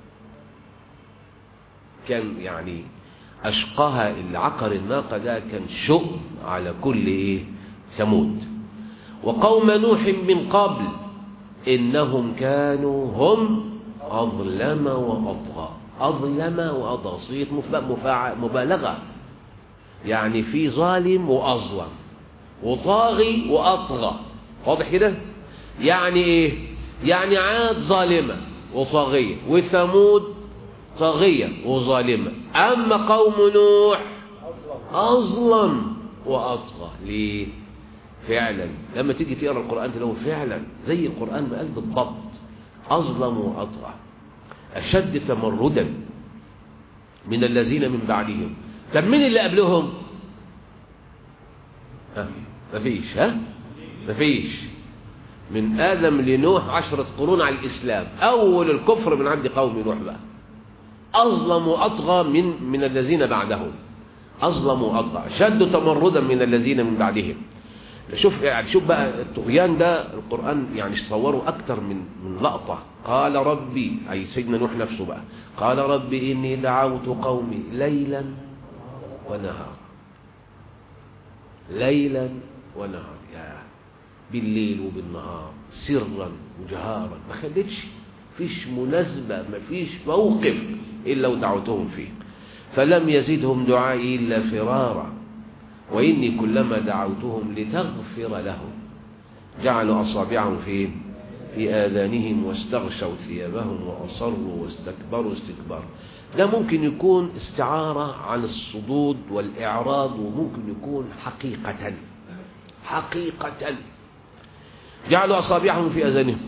كان يعني أشقاها اللي عقر الناقة ده كان شؤم على كل إيه ثمود وقوم نوح من قبل إنهم كانوا هم أظلم وأطغى أظلم وأطغى صيغة مبالغة يعني في ظالم وأظلم وطاغي وأطغى واضح كده يعني إيه يعني عاد ظالمة وطاغية وثمود طاغية وظالمة أما قوم نوح أظلم وأطغى ليه فعلا لما تيجي تقرا القرآن تلاقيه فعلا زي القرآن ما قال بالضبط أظلم وأطغى أشد تمردا من الذين من بعدهم طب مين اللي قبلهم ها مفيش ها مفيش من آدم لنوح عشرة قرون على الإسلام أول الكفر من عند قوم نوح بقى أظلم وأطغى من من الذين بعدهم أظلم وأطغى شد تمردا من الذين من بعدهم شوف يعني شوف بقى الطغيان ده القرآن يعني صوره أكتر من من لقطة قال ربي أي سيدنا نوح نفسه بقى قال ربي إني دعوت قومي ليلا ونهارا ليلا ونهارا يا بالليل وبالنهار سرا وجهارا ما خليتش فيش مناسبة ما فيش موقف إلا ودعوتهم فيه فلم يزدهم دعائي إلا فرارا وإني كلما دعوتهم لتغفر لهم جعلوا أصابعهم فين في آذانهم واستغشوا ثيابهم وأصروا واستكبروا استكبارا ده ممكن يكون استعارة عن الصدود والإعراض وممكن يكون حقيقة حقيقة جعلوا أصابعهم في آذانهم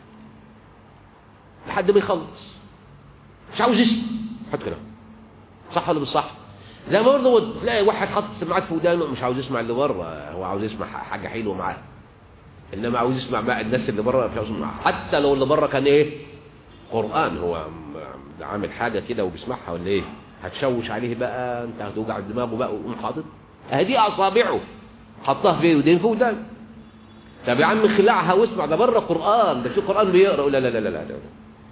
لحد ما يخلص مش عاوز يسمع حط كده صح ولا مش صح زي ما برضه تلاقي واحد حاطط السماعات في ودانه مش عاوز يسمع اللي بره هو عاوز يسمع حاجه حلوه معاه انما عاوز يسمع بقى الناس اللي بره مش عاوز يسمع حتى لو اللي بره كان ايه قران هو عامل حاجه كده وبيسمعها ولا ايه هتشوش عليه بقى انت هتوجع دماغه بقى ويقوم حاطط ادي اصابعه حطها في ودين في ودان طب يا عم خلعها واسمع ده بره قران ده في قران بيقرا لا لا لا لا لا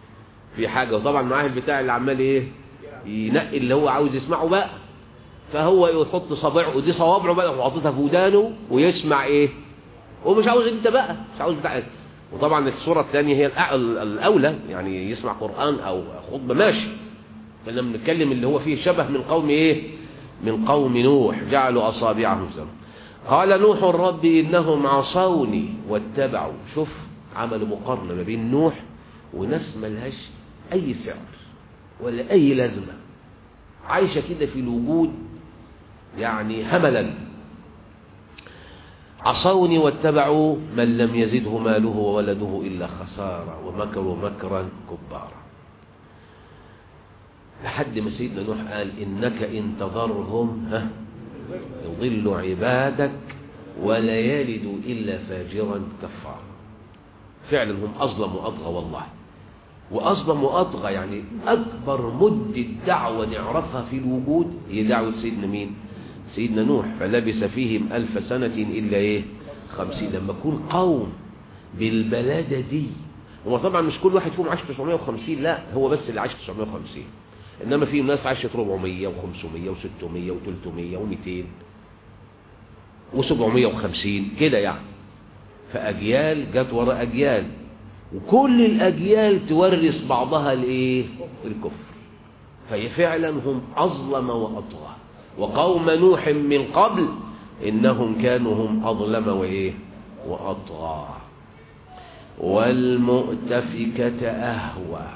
في حاجة وطبعا معاه البتاع اللي عمال ايه ينقي اللي هو عاوز يسمعه بقى فهو يحط صابعه ودي صوابعه بقى وحاططها في ودانه ويسمع ايه ومش عاوز انت بقى مش عاوز بتاع وطبعا الصورة الثانية هي الأع- الأولى يعني يسمع قرآن أو خطبة ماشي كنا بنتكلم اللي هو فيه شبه من قوم ايه من قوم نوح جعلوا أصابعهم في السماء. قال نوح رب إنهم عصوني واتبعوا شوف عملوا مقارنة ما بين نوح وناس ملهاش أي سعر ولا أي لازمة عايشة كده في الوجود يعني هملا عصوني واتبعوا من لم يزده ماله وولده إلا خسارة ومكروا مكرا كبارا لحد ما سيدنا نوح قال إنك إن تذرهم ها يضل عبادك ولا يلد إلا فاجرا كفارا فعلا هم أظلم وأطغى والله وأظلم وأطغى يعني أكبر مدة دعوة نعرفها في الوجود هي دعوة سيدنا مين سيدنا نوح فلبس فيهم ألف سنة إلا إيه خمسين لما يكون قوم بالبلادة دي هو طبعا مش كل واحد فيهم عاش 950 لا هو بس اللي عاش 950 إنما في ناس عاشت 400 و500 و600 و300 و200 و750 كده يعني فأجيال جت وراء أجيال وكل الأجيال تورث بعضها الإيه الكفر فهي فعلا هم أظلم وأطغى وقوم نوح من قبل إنهم كانوا هم أظلم وإيه وأطغى والمؤتفكة أهوى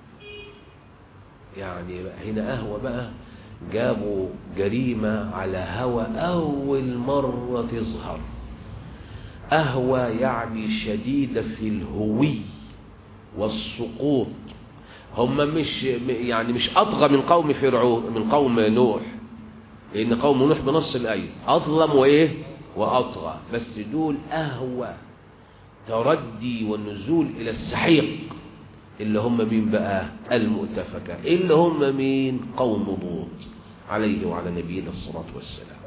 يعني هنا أهوى بقى جابوا جريمة على هوى أول مرة تظهر أهوى يعني شديدة في الهوي والسقوط هم مش يعني مش أطغى من قوم فرعون من قوم نوح لأن قوم نوح بنص الآية أظلم وإيه وأطغى بس دول أهوى تردي والنزول إلى السحيق اللي هم مين بقى المؤتفكة اللي هم مين قوم لوط عليه وعلى نبينا الصلاة والسلام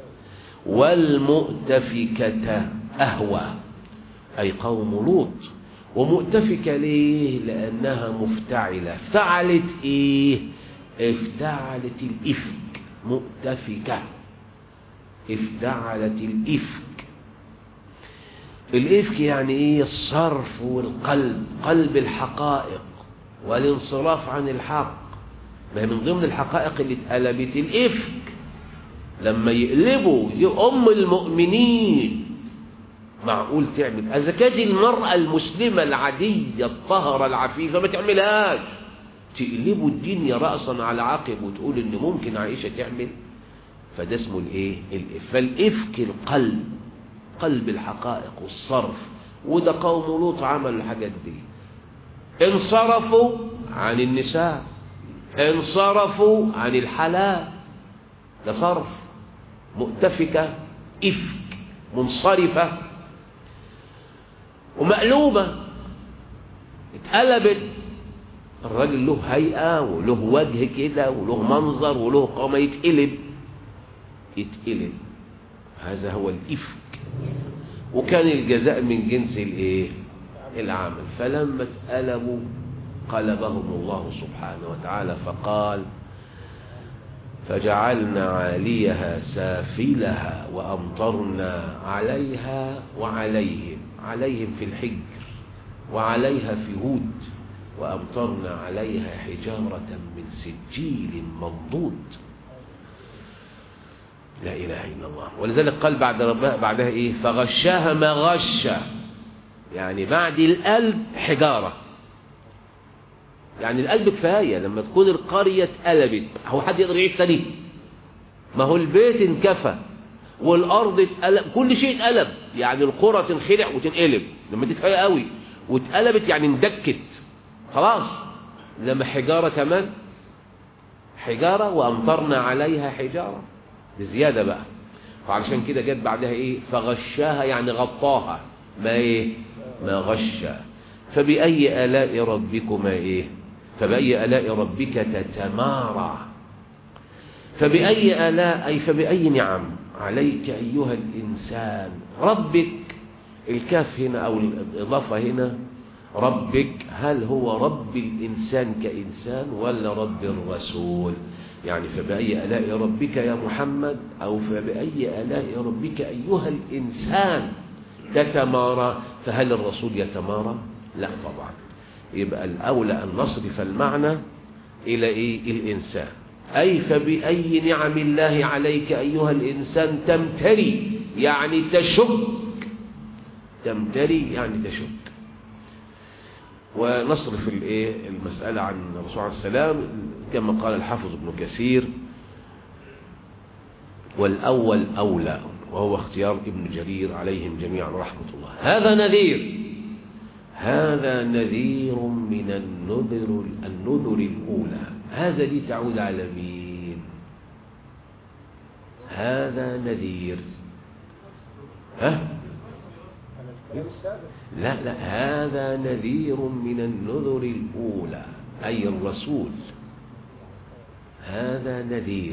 والمؤتفكة أهوى أي قوم لوط ومؤتفكة ليه لأنها مفتعلة افتعلت إيه افتعلت الإفك مؤتفكة افتعلت الإفك الإفك يعني إيه الصرف والقلب قلب الحقائق والانصراف عن الحق ما هي من ضمن الحقائق اللي اتقلبت الإفك لما يقلبوا دي أم المؤمنين معقول تعمل إذا كانت المرأة المسلمة العادية الطهرة العفيفة ما تعملهاش تقلبوا الدنيا رأسا على عقب وتقول إن ممكن عائشة تعمل فده اسمه الإيه الإف فالإفك القلب قلب الحقائق والصرف وده قوم لوط عملوا الحاجات دي انصرفوا عن النساء انصرفوا عن الحلال ده صرف مؤتفكة إفك منصرفة ومقلوبة اتقلبت الراجل له هيئة وله وجه كده وله منظر وله قامة يتقلب يتقلب هذا هو الإفك وكان الجزاء من جنس الايه العمل فلما اتقلبوا قلبهم الله سبحانه وتعالى فقال فجعلنا عاليها سافلها وأمطرنا عليها وعليهم عليهم في الحجر وعليها في هود وأمطرنا عليها حجارة من سجيل منضود لا إله إلا الله ولذلك قال بعد ربها بعدها إيه فغشاها ما غش يعني بعد القلب حجارة يعني القلب كفاية لما تكون القرية اتقلبت هو حد يقدر يعيش تاني ما هو البيت انكفى والأرض اتقلب كل شيء اتقلب يعني القرى تنخلع وتنقلب لما دي كفاية قوي واتقلبت يعني اندكت خلاص لما حجارة كمان حجارة وأمطرنا عليها حجارة بزيادة بقى فعلشان كده جت بعدها ايه فغشاها يعني غطاها ما ايه ما غشا فبأي آلاء ربكما ايه فبأي آلاء ربك تتمارى فبأي آلاء أي فبأي نعم عليك أيها الإنسان ربك الكاف هنا أو الإضافة هنا ربك هل هو رب الإنسان كإنسان ولا رب الرسول يعني فبأي آلاء ربك يا محمد أو فبأي آلاء ربك أيها الإنسان تتمارى فهل الرسول يتمارى لا طبعا يبقى الأولى أن نصرف المعنى إلى إيه الإنسان أي فبأي نعم الله عليك أيها الإنسان تمتري يعني تشك تمتري يعني تشك ونصرف الايه المسألة عن الرسول عليه السلام كما قال الحافظ ابن كثير والأول أولى وهو اختيار ابن جرير عليهم جميعا رحمة الله هذا نذير هذا نذير من النذر النذر الأولى هذا دي تعود على مين هذا نذير ها لا لا هذا نذير من النذر الأولى أي الرسول هذا نذير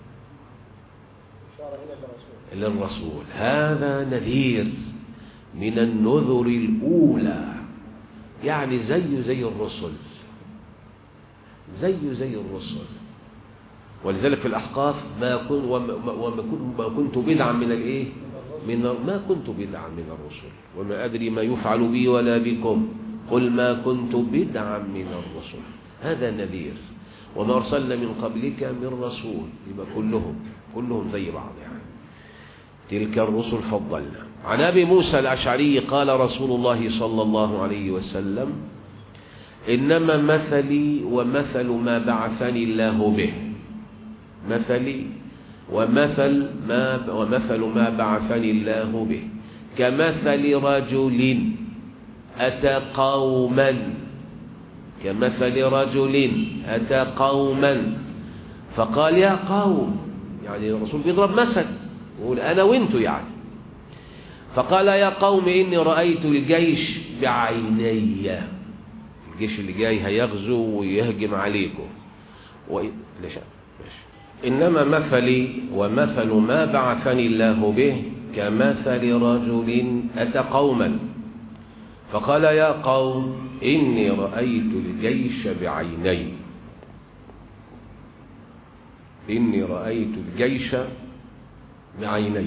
للرسول هذا نذير من النذر الأولى يعني زيه زي الرسل زيه زي الرسل ولذلك في الأحقاف ما كنت وما كنت بدعا من الايه من ما كنت بدعا من الرسل وما أدري ما يفعل بي ولا بكم قل ما كنت بدعا من الرسل هذا نذير وما أرسلنا من قبلك من رسول يبقى كلهم كلهم زي بعض يعني تلك الرسل فضلنا عن أبي موسى الأشعري قال رسول الله صلى الله عليه وسلم إنما مثلي ومثل ما بعثني الله به مثلي ومثل ما ومثل ما بعثني الله به كمثل رجل أتى قوما كمثل رجل أتى قوما فقال يا قوم يعني الرسول بيضرب مثل يقول أنا وانتو يعني فقال يا قوم إني رأيت الجيش بعيني الجيش اللي جاي هيغزو ويهجم عليكم و... ليش إنما مثلي ومثل ما بعثني الله به كمثل رجل أتى قوما فقال يا قوم إني رأيت الجيش بعيني إني رأيت الجيش بعيني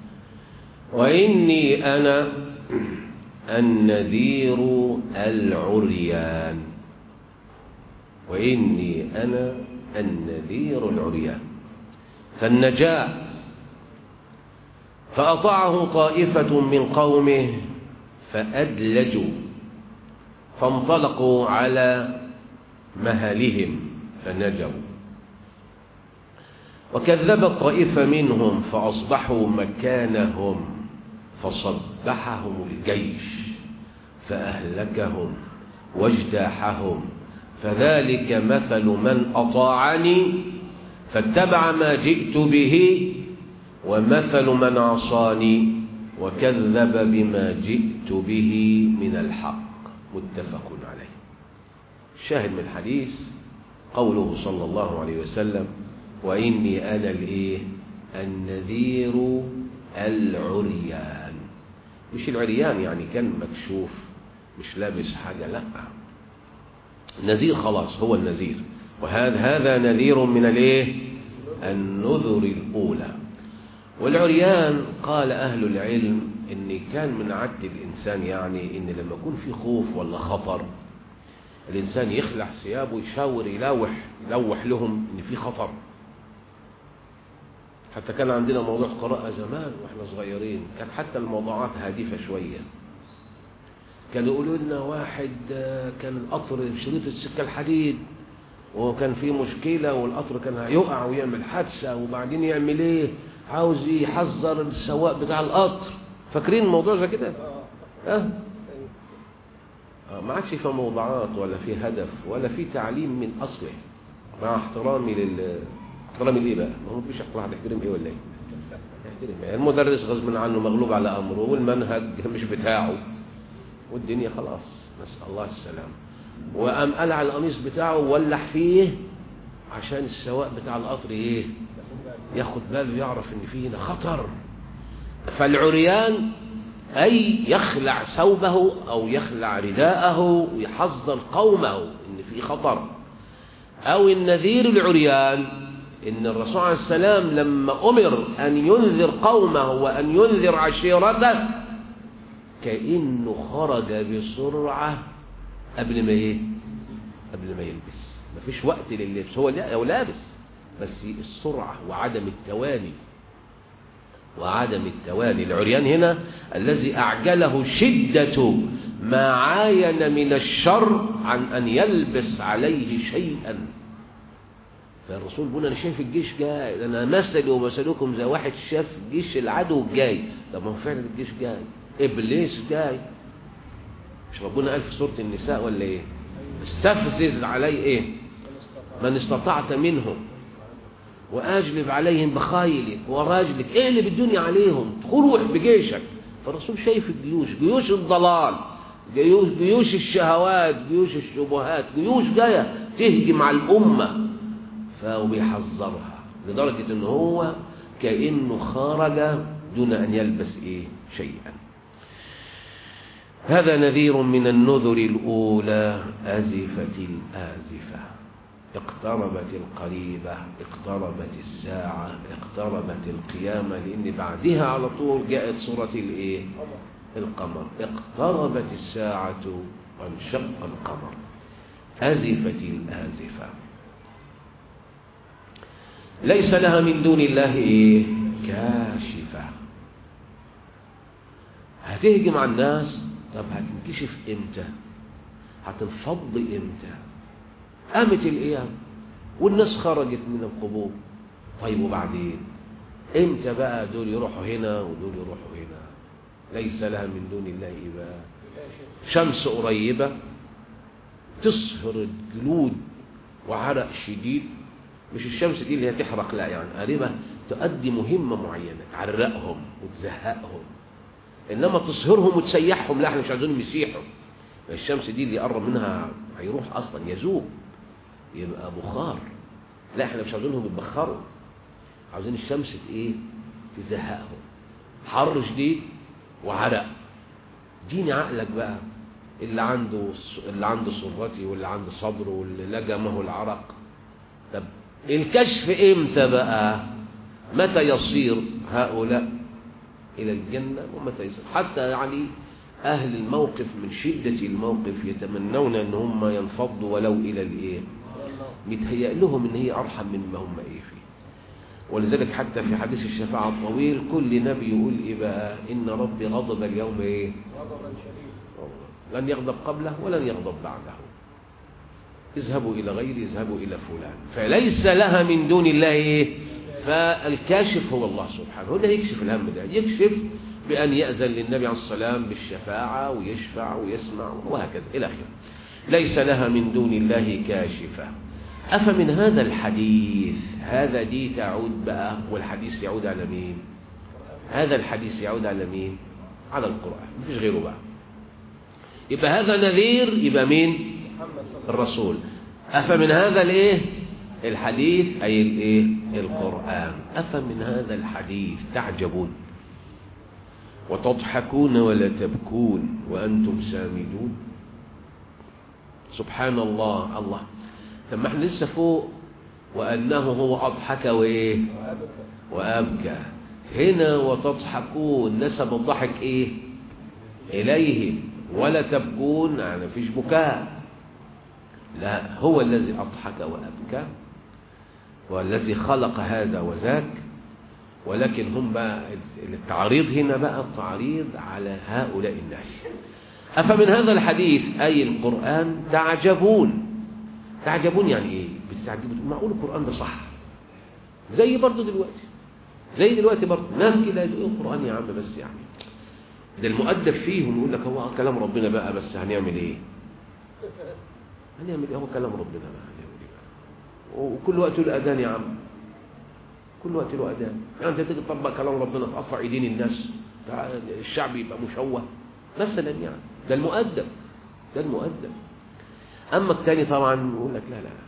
وإني أنا النذير العريان وإني أنا النذير العريان فالنجاة فأطاعه طائفة من قومه فأدلجوا فانطلقوا على مهلهم فنجوا وكذبت طائفة منهم فأصبحوا مكانهم فصبحهم الجيش فأهلكهم واجتاحهم فذلك مثل من أطاعني فاتبع ما جئت به ومثل من عصاني وكذب بما جئت به من الحق متفق عليه الشاهد من الحديث قوله صلى الله عليه وسلم وإني أنا الإيه النذير العريان مش العريان يعني كان مكشوف مش لابس حاجة لا نذير خلاص هو النذير وهذا هذا نذير من الايه النذر الاولى والعريان قال اهل العلم ان كان من عاده الانسان يعني ان لما يكون في خوف ولا خطر الانسان يخلع ثيابه يشاور يلوح يلوح لهم ان في خطر حتى كان عندنا موضوع قراءة زمان واحنا صغيرين كان حتى الموضوعات هادفة شوية كانوا يقولوا لنا واحد كان القطر شريط السكة الحديد وكان في مشكلة والقطر كان هيقع ويعمل حادثة وبعدين يعمل ايه عاوز يحذر السواق بتاع القطر فاكرين الموضوع زي كده اه ما عادش في موضوعات ولا في هدف ولا في تعليم من اصله مع احترامي لل احترامي ليه بقى ما هو مفيش واحد يحترم ايه ولا ايه يحترم ايه المدرس غصب عنه مغلوب على امره والمنهج مش بتاعه والدنيا خلاص نسال الله السلام وقام قلع القميص بتاعه وولح فيه عشان السواق بتاع القطر ايه ياخد باله يعرف ان فيه هنا خطر فالعريان أي يخلع ثوبه أو يخلع رداءه ويحذر قومه إن في خطر أو النذير العريان إن الرسول عليه السلام لما أمر أن ينذر قومه وأن ينذر عشيرته كأنه خرج بسرعة قبل ما إيه قبل ما يلبس مفيش وقت لللبس هو هو لابس بس السرعة وعدم التواني وعدم التواني العريان هنا الذي أعجله شدة ما عاين من الشر عن أن يلبس عليه شيئا فالرسول بيقول أنا شايف الجيش جاي أنا مثلي ومثلكم زي واحد شاف جيش العدو جاي طب ما هو فعلا الجيش جاي إبليس جاي مش ربنا قال في سورة النساء ولا إيه استفزز علي إيه من استطعت منهم وأجلب عليهم بخيلك ورجلك اقلب الدنيا عليهم روح بجيشك فالرسول شايف الجيوش جيوش الضلال جيوش, جيوش الشهوات جيوش الشبهات جيوش جاية تهجم على الأمة فهو بيحذرها لدرجة ان هو كأنه خرج دون أن يلبس إيه شيئا هذا نذير من النذر الأولى أزفت الآزفة اقتربت القريبة اقتربت الساعة اقتربت القيامة لأن بعدها على طول جاءت سورة الايه القمر اقتربت الساعة وانشق القمر أزفت الآزفة ليس لها من دون الله إيه؟ كاشفة هتهجم على الناس طب هتنكشف امتى هتنفض امتى قامت القيامة والناس خرجت من القبور طيب وبعدين امتى بقى دول يروحوا هنا ودول يروحوا هنا ليس لها من دون الله بقى شمس قريبة تصهر الجلود وعرق شديد مش الشمس دي اللي هي تحرق لا يعني قريبة تؤدي مهمة معينة تعرقهم وتزهقهم إنما تصهرهم وتسيحهم لا احنا مش عايزينهم يسيحوا الشمس دي اللي يقرب منها هيروح أصلا يذوب يبقى بخار لا احنا مش عاوزينهم يتبخروا عاوزين الشمس ايه تزهقهم حر شديد وعرق ديني عقلك بقى اللي عنده اللي عنده صرتي واللي عنده صدره واللي لجمه العرق طب الكشف امتى بقى متى يصير هؤلاء الى الجنه ومتى يصير حتى يعني اهل الموقف من شده الموقف يتمنون ان هم ينفضوا ولو الى الايه متهيأ لهم ان هي ارحم مما هم ايه فيه ولذلك حتى في حديث الشفاعة الطويل كل نبي يقول ايه بقى ان ربي غضب اليوم ايه غضبا شديدا لن يغضب قبله ولن يغضب بعده اذهبوا الى غيري اذهبوا الى فلان فليس لها من دون الله ايه فالكاشف هو الله سبحانه هو اللي يكشف الهم ده يكشف بأن يأذن للنبي عليه السلام بالشفاعة ويشفع ويسمع وهكذا إلى آخره ليس لها من دون الله كاشفة أفمن هذا الحديث هذا دي تعود بقى والحديث يعود على مين هذا الحديث يعود على مين على القرآن مفيش غيره بقى يبقى هذا نذير يبقى مين محمد صلى الله الرسول أفمن هذا الايه الحديث أي الايه القرآن أفمن هذا الحديث تعجبون وتضحكون ولا تبكون وأنتم سامدون سبحان الله الله طب ما احنا لسه فوق وأنه هو أضحك وإيه وأبكى وأبكى هنا وتضحكون نسب الضحك إيه إليهم ولا تبكون يعني فيش بكاء لا هو الذي أضحك وأبكى والذي خلق هذا وذاك ولكن هم بقى التعريض هنا بقى التعريض على هؤلاء الناس أفمن هذا الحديث أي القرآن تعجبون تعجبون يعني إيه بتتعجبوا معقول القرآن ده صح زي برضه دلوقتي زي دلوقتي برضه ناس كده يقولوا إيه القرآن يا عم بس يعني ده المؤدب فيهم يقول لك هو كلام ربنا بقى بس هنعمل ايه هنعمل ايه هو كلام ربنا بقى هنعمل ايه بقى وكل وقت له اذان يا عم كل وقت له اذان يعني انت تيجي تطبق كلام ربنا تقطع ايدين الناس تع- الشعب يبقى مشوه مثلا يعني ده المؤدب ده المؤدب اما الثاني طبعا يقول لك لا لا لا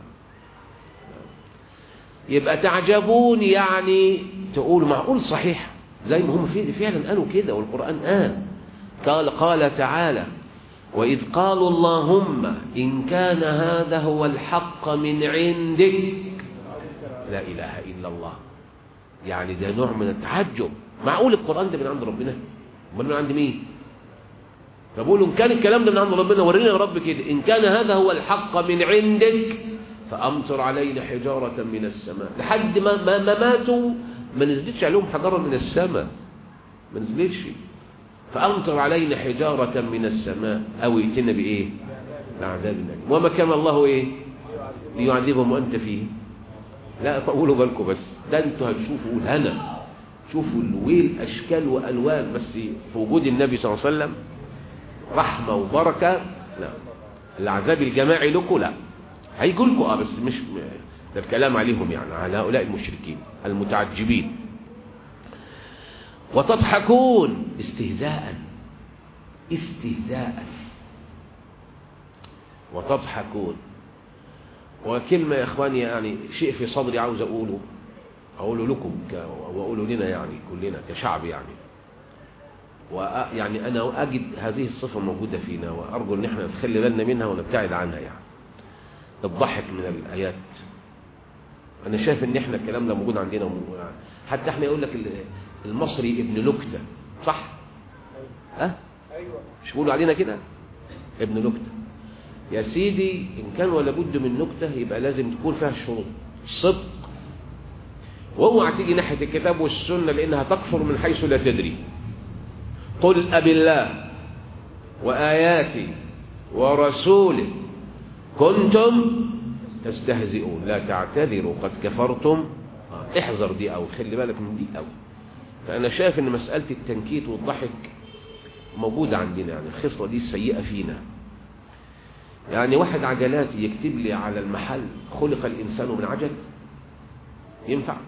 يبقى تعجبون يعني تقول معقول صحيح زي ما هم في- فعلا قالوا كده والقرآن قال قال قال تعالى وإذ قالوا اللهم إن كان هذا هو الحق من عندك لا إله إلا الله يعني ده نوع من التعجب معقول القرآن ده من عند ربنا امال من عند مين فبقولوا إن كان الكلام ده من عند ربنا ورينا يا رب كده إن كان هذا هو الحق من عندك فأمطر علينا حجارة من السماء لحد ما, ما, ما ماتوا ما نزلتش عليهم حجارة من السماء ما نزلتش فأمطر علينا حجارة من السماء أو ائتنا بإيه بعذاب أليم وما كان الله إيه ليعذبهم وأنت فيه لا فقولوا بالكم بس ده انتوا هتشوفوا الهنا شوفوا الويل أشكال وألوان بس في وجود النبي صلى الله عليه وسلم رحمة وبركة لا العذاب الجماعي لكم لا هيجوا لكم اه بس مش ده الكلام عليهم يعني على هؤلاء المشركين المتعجبين وتضحكون استهزاء استهزاء وتضحكون وكلمة يا إخواني يعني شيء في صدري عاوز أقوله أقوله لكم وأقوله لنا يعني كلنا كشعب يعني ويعني أنا أجد هذه الصفة موجودة فينا وأرجو أن احنا نخلي بالنا منها ونبتعد عنها يعني الضحك من الآيات أنا شايف أن احنا الكلام ده موجود عندنا حتى احنا يقول لك المصري ابن نكتة صح؟ ها؟ ايوه مش بيقولوا علينا كده؟ ابن نكتة يا سيدي إن كان ولا بد من نكتة يبقى لازم تكون فيها شروط صدق واوعى تيجي ناحية الكتاب والسنة لأنها تكفر من حيث لا تدري قل أب الله وآياتي ورسوله كنتم تستهزئون لا تعتذروا قد كفرتم آه، احذر دي أو خلي بالك من دي أو فأنا شايف أن مسألة التنكيت والضحك موجودة عندنا يعني الخصلة دي السيئة فينا يعني واحد عجلاتي يكتب لي على المحل خلق الإنسان من عجل ينفع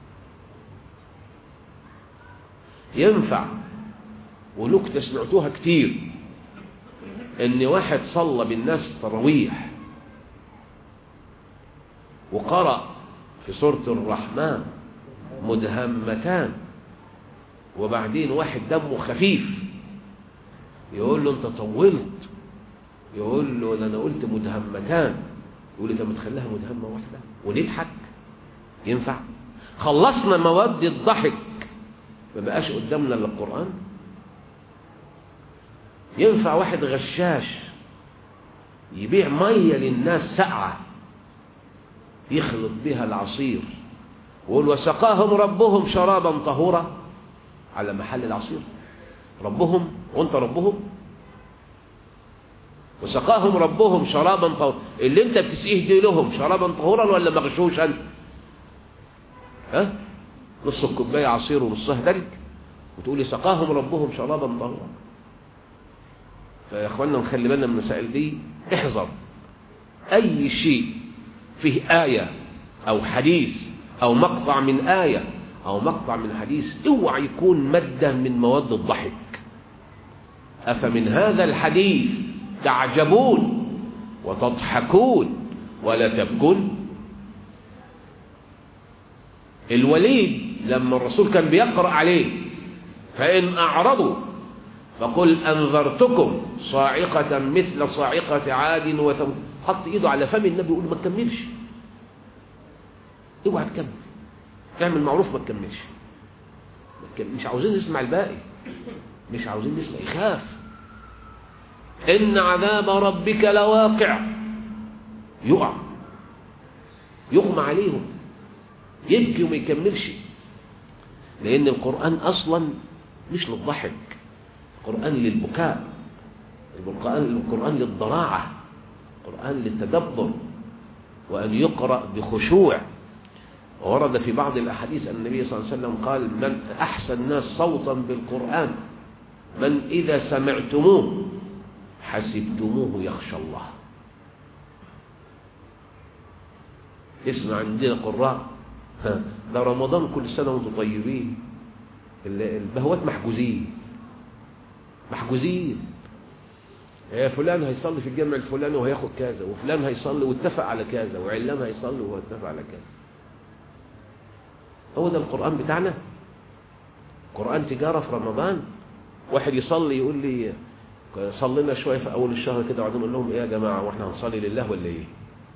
ينفع ونكتة سمعتوها كتير ان واحد صلى بالناس تراويح وقرأ في سورة الرحمن مدهمتان وبعدين واحد دمه خفيف يقول له انت طولت يقول له ده انا قلت مدهمتان يقول لي طب ما تخليها مدهمه واحده ونضحك ينفع خلصنا مواد الضحك ما بقاش قدامنا الا القران ينفع واحد غشاش يبيع ميه للناس ساقعه يخلط بها العصير ويقول وسقاهم ربهم شرابا طهورا على محل العصير ربهم وانت ربهم وسقاهم ربهم شرابا طهورا اللي انت بتسقيه دي لهم شرابا طهورا ولا مغشوشا ها نص الكوبايه عصير ونصها تلج وتقولي سقاهم ربهم شرابا طهورا فيا اخوانا نخلي بالنا من المسائل دي احذر اي شيء فيه آية او حديث او مقطع من آية او مقطع من حديث اوعى يكون مادة من مواد الضحك افمن هذا الحديث تعجبون وتضحكون ولا تبكون الوليد لما الرسول كان بيقرأ عليه فإن أعرضوا فقل أنذرتكم صاعقة مثل صاعقة عاد وثمود حط إيده على فم النبي يقول ما تكملش اوعى تكمل اعمل معروف ما تكملش مش عاوزين نسمع الباقي مش عاوزين نسمع يخاف إن عذاب ربك لواقع يقع يغمى عليهم يبكي وما يكملش لأن القرآن أصلا مش للضحك القرآن للبكاء القرآن, القرآن للضراعة القرآن للتدبر وأن يقرأ بخشوع ورد في بعض الأحاديث أن النبي صلى الله عليه وسلم قال من أحسن الناس صوتا بالقرآن من إذا سمعتموه حسبتموه يخشى الله اسمع عندنا قراء ده رمضان كل سنة وانتم طيبين البهوات محجوزين محجوزين فلان هيصلي في الجامع الفلاني وهياخد كذا وفلان هيصلي واتفق على كذا وعلان هيصلي وهو اتفق على كذا هو ده القرآن بتاعنا قرآن تجارة في رمضان واحد يصلي يقول لي صلينا شويه في اول الشهر كده وبعدين اقول لهم ايه يا جماعه واحنا هنصلي لله ولا ايه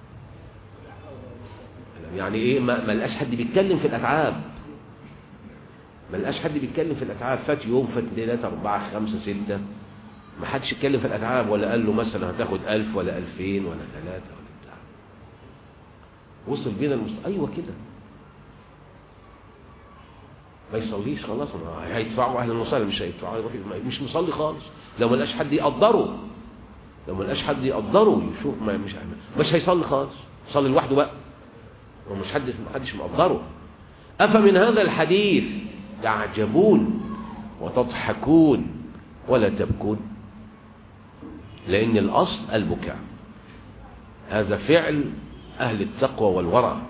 يعني ايه ما, ما لقاش حد بيتكلم في الاتعاب ما لقاش حد بيتكلم في الاتعاب فات يوم فات ثلاثة أربعة خمسة ستة ما حدش يتكلم في الاتعاب ولا قال له مثلا هتاخد ألف ولا ألفين ولا ثلاثة ولا بتاع وصل بينا المست... أيوة كده ما يصليش خلاص ما هيدفعوا أهل المصلي مش هيدفعوا يروح مش مصلي خالص لو ما لقاش حد يقدره لو ما لقاش حد يقدره يشوف ما مش مش هيصلي خالص يصلي لوحده بقى ومش حد ما حدش مقدره أفمن هذا الحديث تعجبون وتضحكون ولا تبكون لأن الأصل البكاء هذا فعل أهل التقوى والورع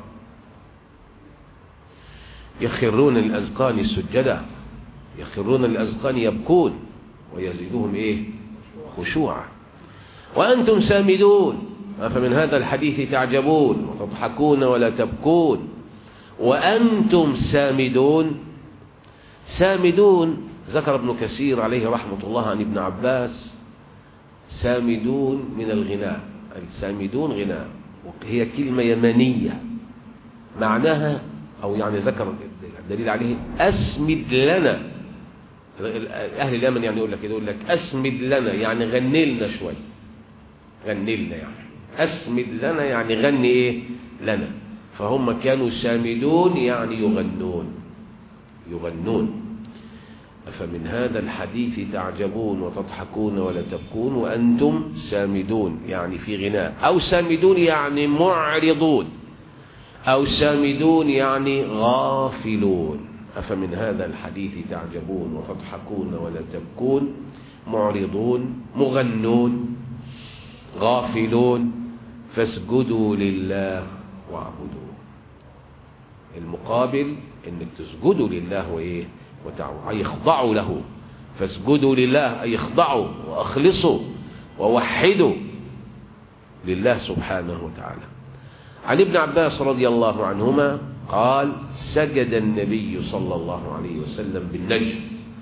يخرون الأذقان سجدا يخرون الأذقان يبكون ويزيدهم إيه خشوعا وأنتم سامدون فمن هذا الحديث تعجبون وتضحكون ولا تبكون وأنتم سامدون سامدون ذكر ابن كثير عليه رحمة الله عن ابن عباس سامدون من الغناء السامدون غناء هي كلمة يمنية معناها أو يعني ذكر الدليل عليه أسمد لنا أهل اليمن يعني يقول لك يقول لك أسمد لنا يعني غني لنا شوي غني لنا يعني أسمد لنا يعني غني إيه لنا فهم كانوا سامدون يعني يغنون يغنون أفمن هذا الحديث تعجبون وتضحكون ولا تبكون وأنتم سامدون يعني في غناء أو سامدون يعني معرضون أو سامدون يعني غافلون أفمن هذا الحديث تعجبون وتضحكون ولا تبكون معرضون مغنون غافلون فاسجدوا لله واعبدوا المقابل انك تسجدوا لله وايه وتعوا اي يخضعوا له فاسجدوا لله اي يخضعوا واخلصوا ووحدوا لله سبحانه وتعالى عن ابن عباس رضي الله عنهما قال سجد النبي صلى الله عليه وسلم بالنجم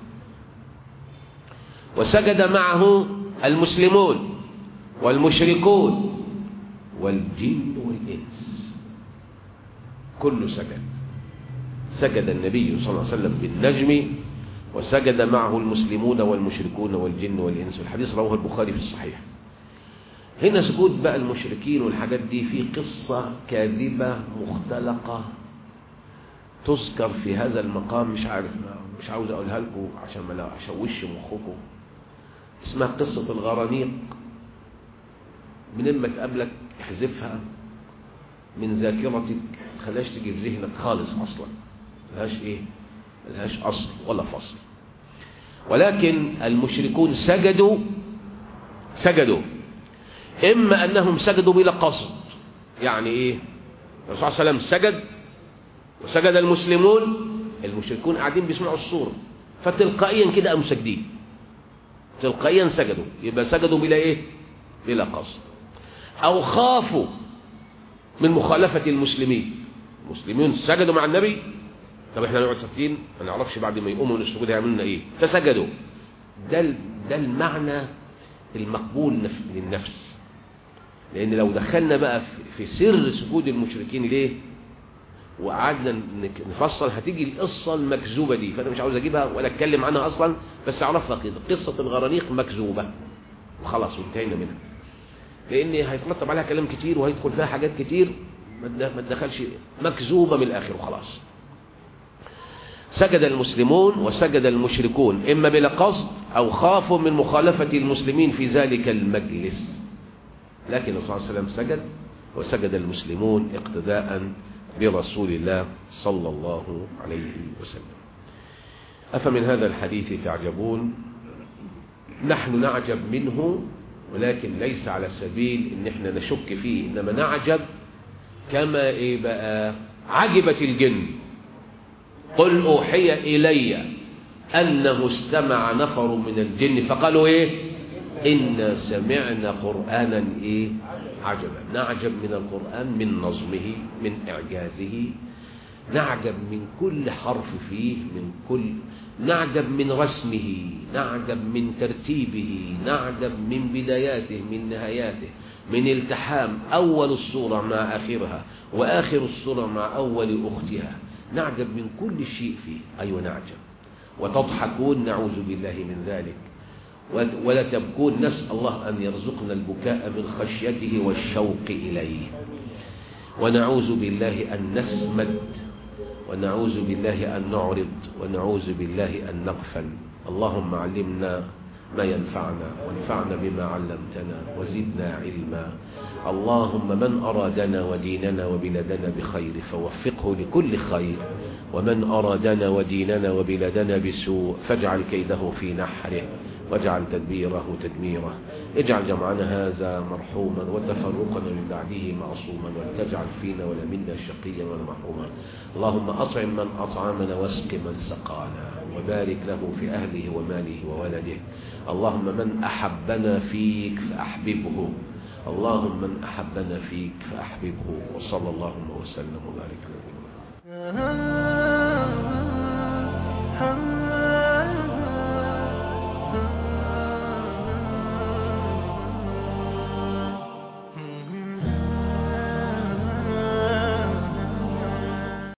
وسجد معه المسلمون والمشركون والجن والإنس كله سجد سجد النبي صلى الله عليه وسلم بالنجم وسجد معه المسلمون والمشركون والجن والإنس الحديث رواه البخاري في الصحيح هنا سجود بقى المشركين والحاجات دي في قصة كاذبة مختلقة تذكر في هذا المقام مش عارف مش عاوز اقولها لكم عشان ما لا اشوش مخكم اسمها قصة الغرانيق من اما تقابلك احذفها من ذاكرتك تخليهاش تجي في ذهنك خالص اصلا ملهاش ايه ملهاش اصل ولا فصل ولكن المشركون سجدوا سجدوا اما انهم سجدوا بلا قصد يعني ايه الرسول صلى الله عليه وسلم سجد وسجد المسلمون المشركون قاعدين بيسمعوا الصورة فتلقائيا كده قاموا ساجدين تلقائيا سجدوا يبقى سجدوا بلا ايه بلا قصد او خافوا من مخالفة المسلمين المسلمين سجدوا مع النبي طب احنا نقعد ساكتين ما نعرفش بعد ما يقوموا من السجود هيعملوا لنا ايه فسجدوا ده ده المعنى المقبول للنفس لان لو دخلنا بقى في سر سجود المشركين ليه وقعدنا نفصل هتيجي القصة المكذوبة دي فأنا مش عاوز أجيبها ولا أتكلم عنها أصلا بس أعرفها كده قصة الغرانيق مكذوبة وخلاص وانتهينا منها لأن هيترتب عليها كلام كتير وهيدخل فيها حاجات كتير ما تدخلش مكذوبة من الآخر وخلاص سجد المسلمون وسجد المشركون إما بلا قصد أو خافوا من مخالفة المسلمين في ذلك المجلس لكن الرسول صلى الله عليه وسلم سجد وسجد المسلمون اقتداء برسول الله صلى الله عليه وسلم أفمن هذا الحديث تعجبون نحن نعجب منه ولكن ليس على سبيل ان احنا نشك فيه انما نعجب كما ايه بقى عجبت الجن قل اوحي الي انه استمع نفر من الجن فقالوا ايه إنا سمعنا قرآنا إيه عجبا نعجب من القرآن من نظمه من إعجازه نعجب من كل حرف فيه من كل نعجب من رسمه نعجب من ترتيبه نعجب من بداياته من نهاياته من التحام أول الصورة مع آخرها وآخر الصورة مع أول أختها نعجب من كل شيء فيه أيوة نعجب وتضحكون نعوذ بالله من ذلك ولا تبكون نسأل الله أن يرزقنا البكاء من خشيته والشوق إليه ونعوذ بالله أن نسمد ونعوذ بالله أن نعرض ونعوذ بالله أن نغفل اللهم علمنا ما ينفعنا وانفعنا بما علمتنا وزدنا علما اللهم من أرادنا وديننا وبلدنا بخير فوفقه لكل خير ومن أرادنا وديننا وبلدنا بسوء فاجعل كيده في نحره واجعل تدبيره تدميره اجعل جمعنا هذا مرحوما وتفرقنا من بعده معصوما ولا تجعل فينا ولا منا شقيا ولا محروما اللهم أطعم من أطعمنا واسق من سقانا وبارك له في أهله وماله وولده اللهم من أحبنا فيك فأحببه اللهم من أحبنا فيك فأحببه وصلى اللهم وسلم وبارك على